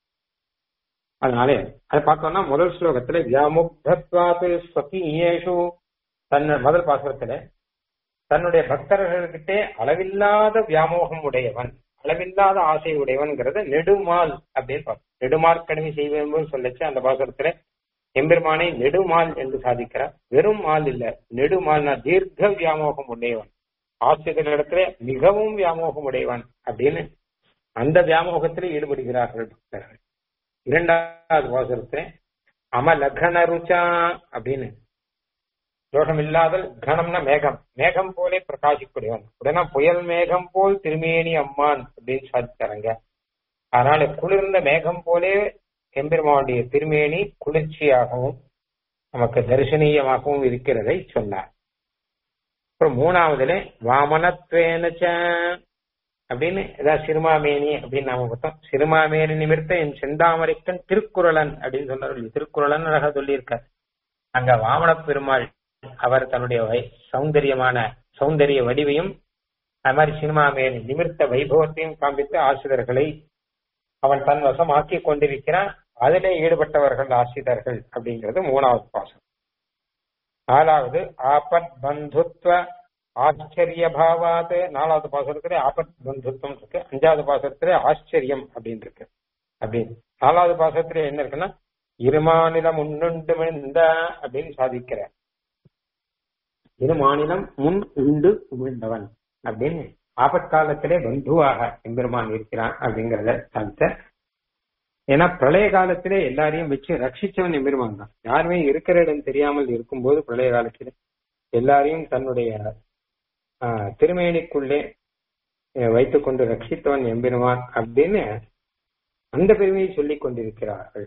அதனாலே அதை பார்த்தோம்னா முதல் ஸ்லோகத்துல வியாமுக்தத்வாத்து ஸ்வகீயேஷு தன் முதல் பாசுரத்துல தன்னுடைய பக்தர்கள்கிட்டே அளவில்லாத வியாமோகம் உடையவன் அளவில்லாத ஆசை உடையவன்கிறத நெடுமால் அப்படின்னு பார்ப்போம் நெடுமால் கடமை செய்வேன் சொல்லச்சு அந்த பாசுரத்துல எம்பெருமானை நெடுமால் என்று சாதிக்கிறார் வெறும் மால் இல்ல நெடுமால்னா தீர்க்க வியாமோகம் உடையவன் ஆசிரியர்களிடத்துல மிகவும் வியாமோகம் உடையவன் அப்படின்னு அந்த வியாமோகத்தில் ஈடுபடுகிறார்கள் பக்தர்கள் இரண்டாவது வாசகத்தை அமலகன ருச்சா அப்படின்னு தோஷம் இல்லாதல் கணம்னா மேகம் மேகம் போலே பிரகாசிக்கூடியவன் உடனே புயல் மேகம் போல் திருமேனி அம்மான் அப்படின்னு சாதித்தாருங்க அதனால குளிர்ந்த மேகம் போலே எம்பெருமானுடைய திருமேனி குளிர்ச்சியாகவும் நமக்கு தரிசனீயமாகவும் இருக்கிறதை சொன்னார் அப்புறம் மூணாவதுல வாமனத்வேனச்ச அப்படின்னு ஏதாவது சிறுமாமேனி அப்படின்னு நாம பார்த்தோம் சிறுமாமேனி நிமிர்த்த என் செந்தாமரைக்கன் திருக்குறளன் அப்படின்னு சொன்னார் திருக்குறளன் அழகா சொல்லியிருக்கார் அங்க வாமன பெருமாள் அவர் தன்னுடைய சௌந்தரியமான சௌந்தரிய வடிவையும் அது மாதிரி சினிமாமேனி நிமிர்த்த வைபவத்தையும் காண்பித்து ஆசிரியர்களை அவன் தன் வசமாக்கி கொண்டிருக்கிறான் அதிலே ஈடுபட்டவர்கள் ஆசிரியர்கள் அப்படிங்கிறது மூணாவது பாசம் நாலாவது ஆபத் பந்துத்வ ஆச்சரிய பாவாத் நாலாவது பாசுரத்துல ஆபத் பந்துத்வம் இருக்கு அஞ்சாவது பாசுரத்துல ஆச்சரியம் அப்படின்னு இருக்கு அப்படின்னு நாலாவது பாசுரத்துல என்ன இருக்குன்னா இருமாநிலம் முன்னுண்டு விழுந்த அப்படின்னு சாதிக்கிற இரு மாநிலம் முன் உண்டு உமிழ்ந்தவன் அப்படின்னு ஆபத்காலத்திலே பந்துவாக எம்பெருமான் இருக்கிறான் அப்படிங்கறத சாதித்த ஏன்னா பிரளய காலத்திலே எல்லாரையும் வச்சு ரட்சிச்சவன் எம்பெருமான் தான் யாருமே இருக்கிற இடம் தெரியாமல் இருக்கும்போது பிரளய காலத்திலே எல்லாரையும் தன்னுடைய திருமேனிக்குள்ளே வைத்துக் கொண்டு ரட்சித்தவன் எம்பெருமான் அப்படின்னு அந்த பெருமையை சொல்லிக் கொண்டிருக்கிறார்கள்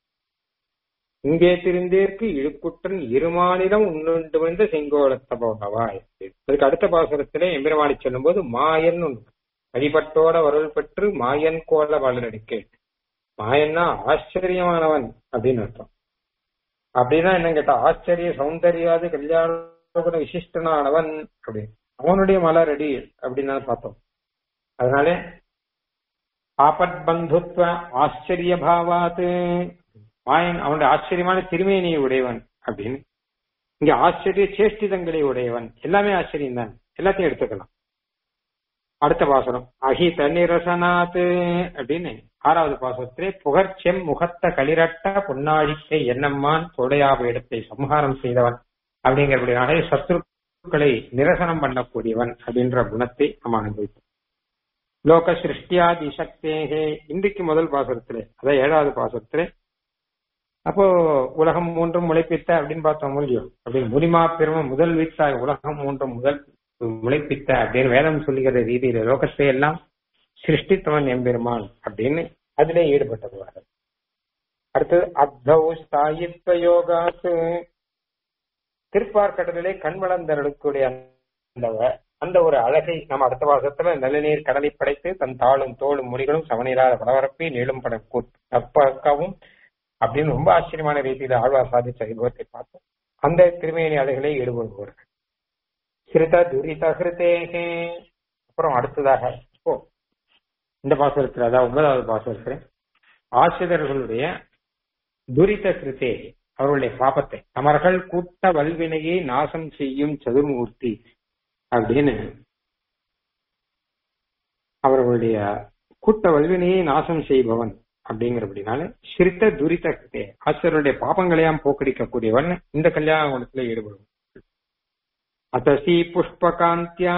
இங்கே திருந்தேற்கு இழுக்குற்றன் இருமாநிலம் உன்னுண்டு விழுந்த செங்கோலத்த போகவாய் அதுக்கு அடுத்த பாசுரத்திலே எம்பெருமானை சொல்லும் போது மாயன் வழிபட்டோட வருள் பெற்று மாயன் கோல வளரடிக்கே மாயன்னா ஆச்சரியமானவன் அப்படின்னு அர்த்தம் அப்படின்னா என்ன கேட்டா ஆச்சரிய சௌந்தர்யாது கல்யாண விசிஷ்டனானவன் அப்படின்னு அவனுடைய மலரடி அப்படின்னு பார்த்தோம் அதனால ஆபத் பந்துத்வ ஆச்சரிய பாவாத்து மாயன் அவனுடைய ஆச்சரியமான திருமேனியை உடையவன் அப்படின்னு இங்க ஆச்சரிய சேஷ்டிதங்களை உடையவன் எல்லாமே ஆச்சரியம் தான் எல்லாத்தையும் எடுத்துக்கலாம் அடுத்த பாசனம் அஹித நிரசனாத் அப்படின்னு ஆறாவது பாசனத்திலே புகழ்ச்செம் முகத்த களிரட்ட பொன்னாழிக்கை என்னம்மான் தொடையாப இடத்தை சம்ஹாரம் செய்தவன் அப்படிங்கிறபடினாலே சத்ருக்களை நிரசனம் பண்ணக்கூடியவன் அப்படின்ற குணத்தை நம்ம அனுபவித்தோம் லோக சிருஷ்டியாதி சக்தேகே இன்றைக்கு முதல் பாசனத்திலே அதாவது ஏழாவது பாசனத்திலே அப்போ உலகம் மூன்றும் முளைப்பித்த அப்படின்னு பார்த்தோம் மூலியம் அப்படின்னு முனிமா பெரும முதல் வித்தாய் உலகம் மூன்றும் முதல் முளைப்பித்த அப்படின்னு வேதம் சொல்லுகிற ரீதியில லோகத்தை எல்லாம் சிருஷ்டித்தவன் எம்பெருமான் அப்படின்னு அதிலே ஈடுபட்டதுவார்கள் அடுத்தது அப்தௌ ஸ்தாயித்வ யோகாத்து திருப்பார்கடலிலே கண் வளர்ந்தருடைய அந்த அந்த ஒரு அழகை நம்ம அடுத்த வாசத்துல நல்லநீர் கடலை படைத்து தன் தாளும் தோளும் முடிகளும் சமநீராத பரபரப்பை நீளும் பட தப்பாக்கவும் அப்படின்னு ரொம்ப ஆச்சரியமான ரீதியில ஆழ்வார் சாதிச்ச அனுபவத்தை பார்த்தோம் அந்த திருமேனி அலைகளை ஈடுபடுபவர்கள் சிறுத துரித ஹிருதேகே அப்புறம் அடுத்ததாக ஓ இந்த பாசனத்தில் அதாவது ஒன்பதாவது பாசனத்தில் ஆசிரியர்களுடைய துரித கிருத்தே அவர்களுடைய பாபத்தை அமர்கள் கூட்ட வல்வினையை நாசம் செய்யும் சதுர்மூர்த்தி அப்படின்னு அவர்களுடைய கூட்ட வல்வினையை நாசம் செய்பவன் அப்படிங்கிறபடினால சிரித்த துரித கிருத்தே ஆசிரியருடைய பாபங்களையாம் போக்கடிக்கக்கூடியவன் இந்த கல்யாண குணத்துல ஈடுபடுவான் அத்தசி புஷ்பகாந்தியா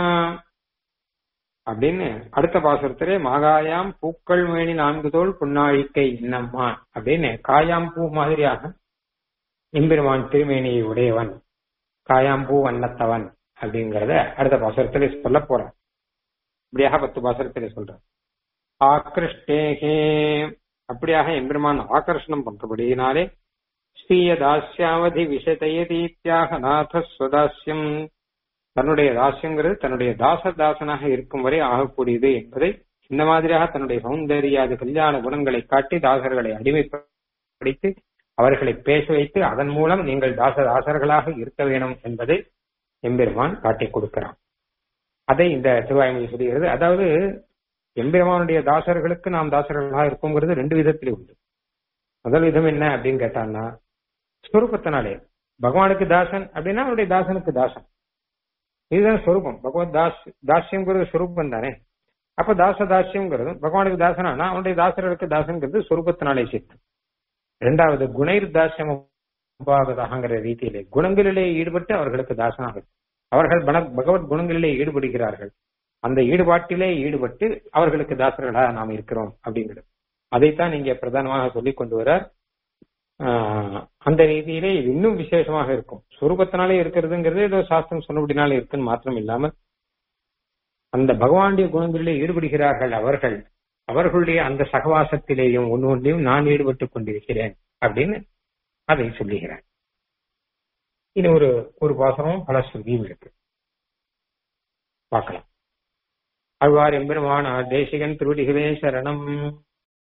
அப்படின்னு அடுத்த பாசுரத்திலே மாகாயாம் பூக்கள் மேனி நான்கு தோல் புன்னாழிக்கை என்னம்மா அப்படின்னு காயாம் பூ மாதிரியாக எம்பெருமான் திருமேனியை உடையவன் காயாம்பூ வண்ணத்தவன் அப்படிங்கறத அடுத்த பாசுரத்திலே சொல்ல போறார் இப்படியாக பத்து பாசுரத்திலே சொல்றார் ஆக்கிருஷ்டேகே அப்படியாக எம்பெருமான் ஆகர்ஷணம் பண்றபடியினாலே ஸ்ரீய தாஸ்யாவதி விஷதயதீத்தியாக நாத ஸ்வதாஸ்யம் தன்னுடைய தாசியங்கிறது தன்னுடைய தாச தாசனாக இருக்கும் வரை ஆகக்கூடியது என்பதை இந்த மாதிரியாக தன்னுடைய சௌந்தர்யாதி கல்யாண குணங்களை காட்டி தாசர்களை அடிமைப்படுத்தி அவர்களை பேச வைத்து அதன் மூலம் நீங்கள் தாச தாசர்களாக இருக்க வேணும் என்பதை எம்பெருமான் காட்டிக் கொடுக்கிறான் அதை இந்த திருவாய்மொழி சொல்கிறது அதாவது எம்பெருமானுடைய தாசர்களுக்கு நாம் தாசர்களாக இருக்கோங்கிறது ரெண்டு விதத்திலே உண்டு முதல் விதம் என்ன அப்படின்னு கேட்டான்னா ஸ்வரூபத்தினாலே பகவானுக்கு தாசன் அப்படின்னா அவருடைய தாசனுக்கு தாசன் இதுதான் ஸ்வரூபம் பகவத் தாஸ் தாஸ்யங்கிறது ஸ்வரூபம் தானே அப்ப தாச தாஸ்யங்கிறது பகவானுக்கு தாசனானா அவனுடைய தாசர்களுக்கு தாசன்கிறது ஸ்வரூபத்தினாலே சித்தம் இரண்டாவது குணைர் தாசியம் உபாகதாகங்கிற ரீதியிலே குணங்களிலே ஈடுபட்டு அவர்களுக்கு தாசனாக அவர்கள் பகவத் குணங்களிலே ஈடுபடுகிறார்கள் அந்த ஈடுபாட்டிலே ஈடுபட்டு அவர்களுக்கு தாசர்களாக நாம் இருக்கிறோம் அப்படிங்கிறது அதைத்தான் இங்க பிரதானமாக சொல்லிக் கொண்டு வரார் அந்த ரீதியிலே இது இன்னும் விசேஷமாக இருக்கும் சுரூபத்தினாலே இருக்கிறதுங்கிறது ஏதோ சாஸ்திரம் சொன்னபடினாலே இருக்குன்னு மாத்திரம் இல்லாமல் அந்த பகவானுடைய குணங்களிலே ஈடுபடுகிறார்கள் அவர்கள் அவர்களுடைய அந்த சகவாசத்திலேயும் ஒன்று ஒன்றையும் நான் ஈடுபட்டுக் கொண்டிருக்கிறேன் அப்படின்னு அதை சொல்லுகிறேன் இது ஒரு ஒரு பாசமும் பல ஸ்ருதியும் இருக்கு பார்க்கலாம் அவ்வாறு எம்பெருமான தேசிகன் திருடிகளே சரணம்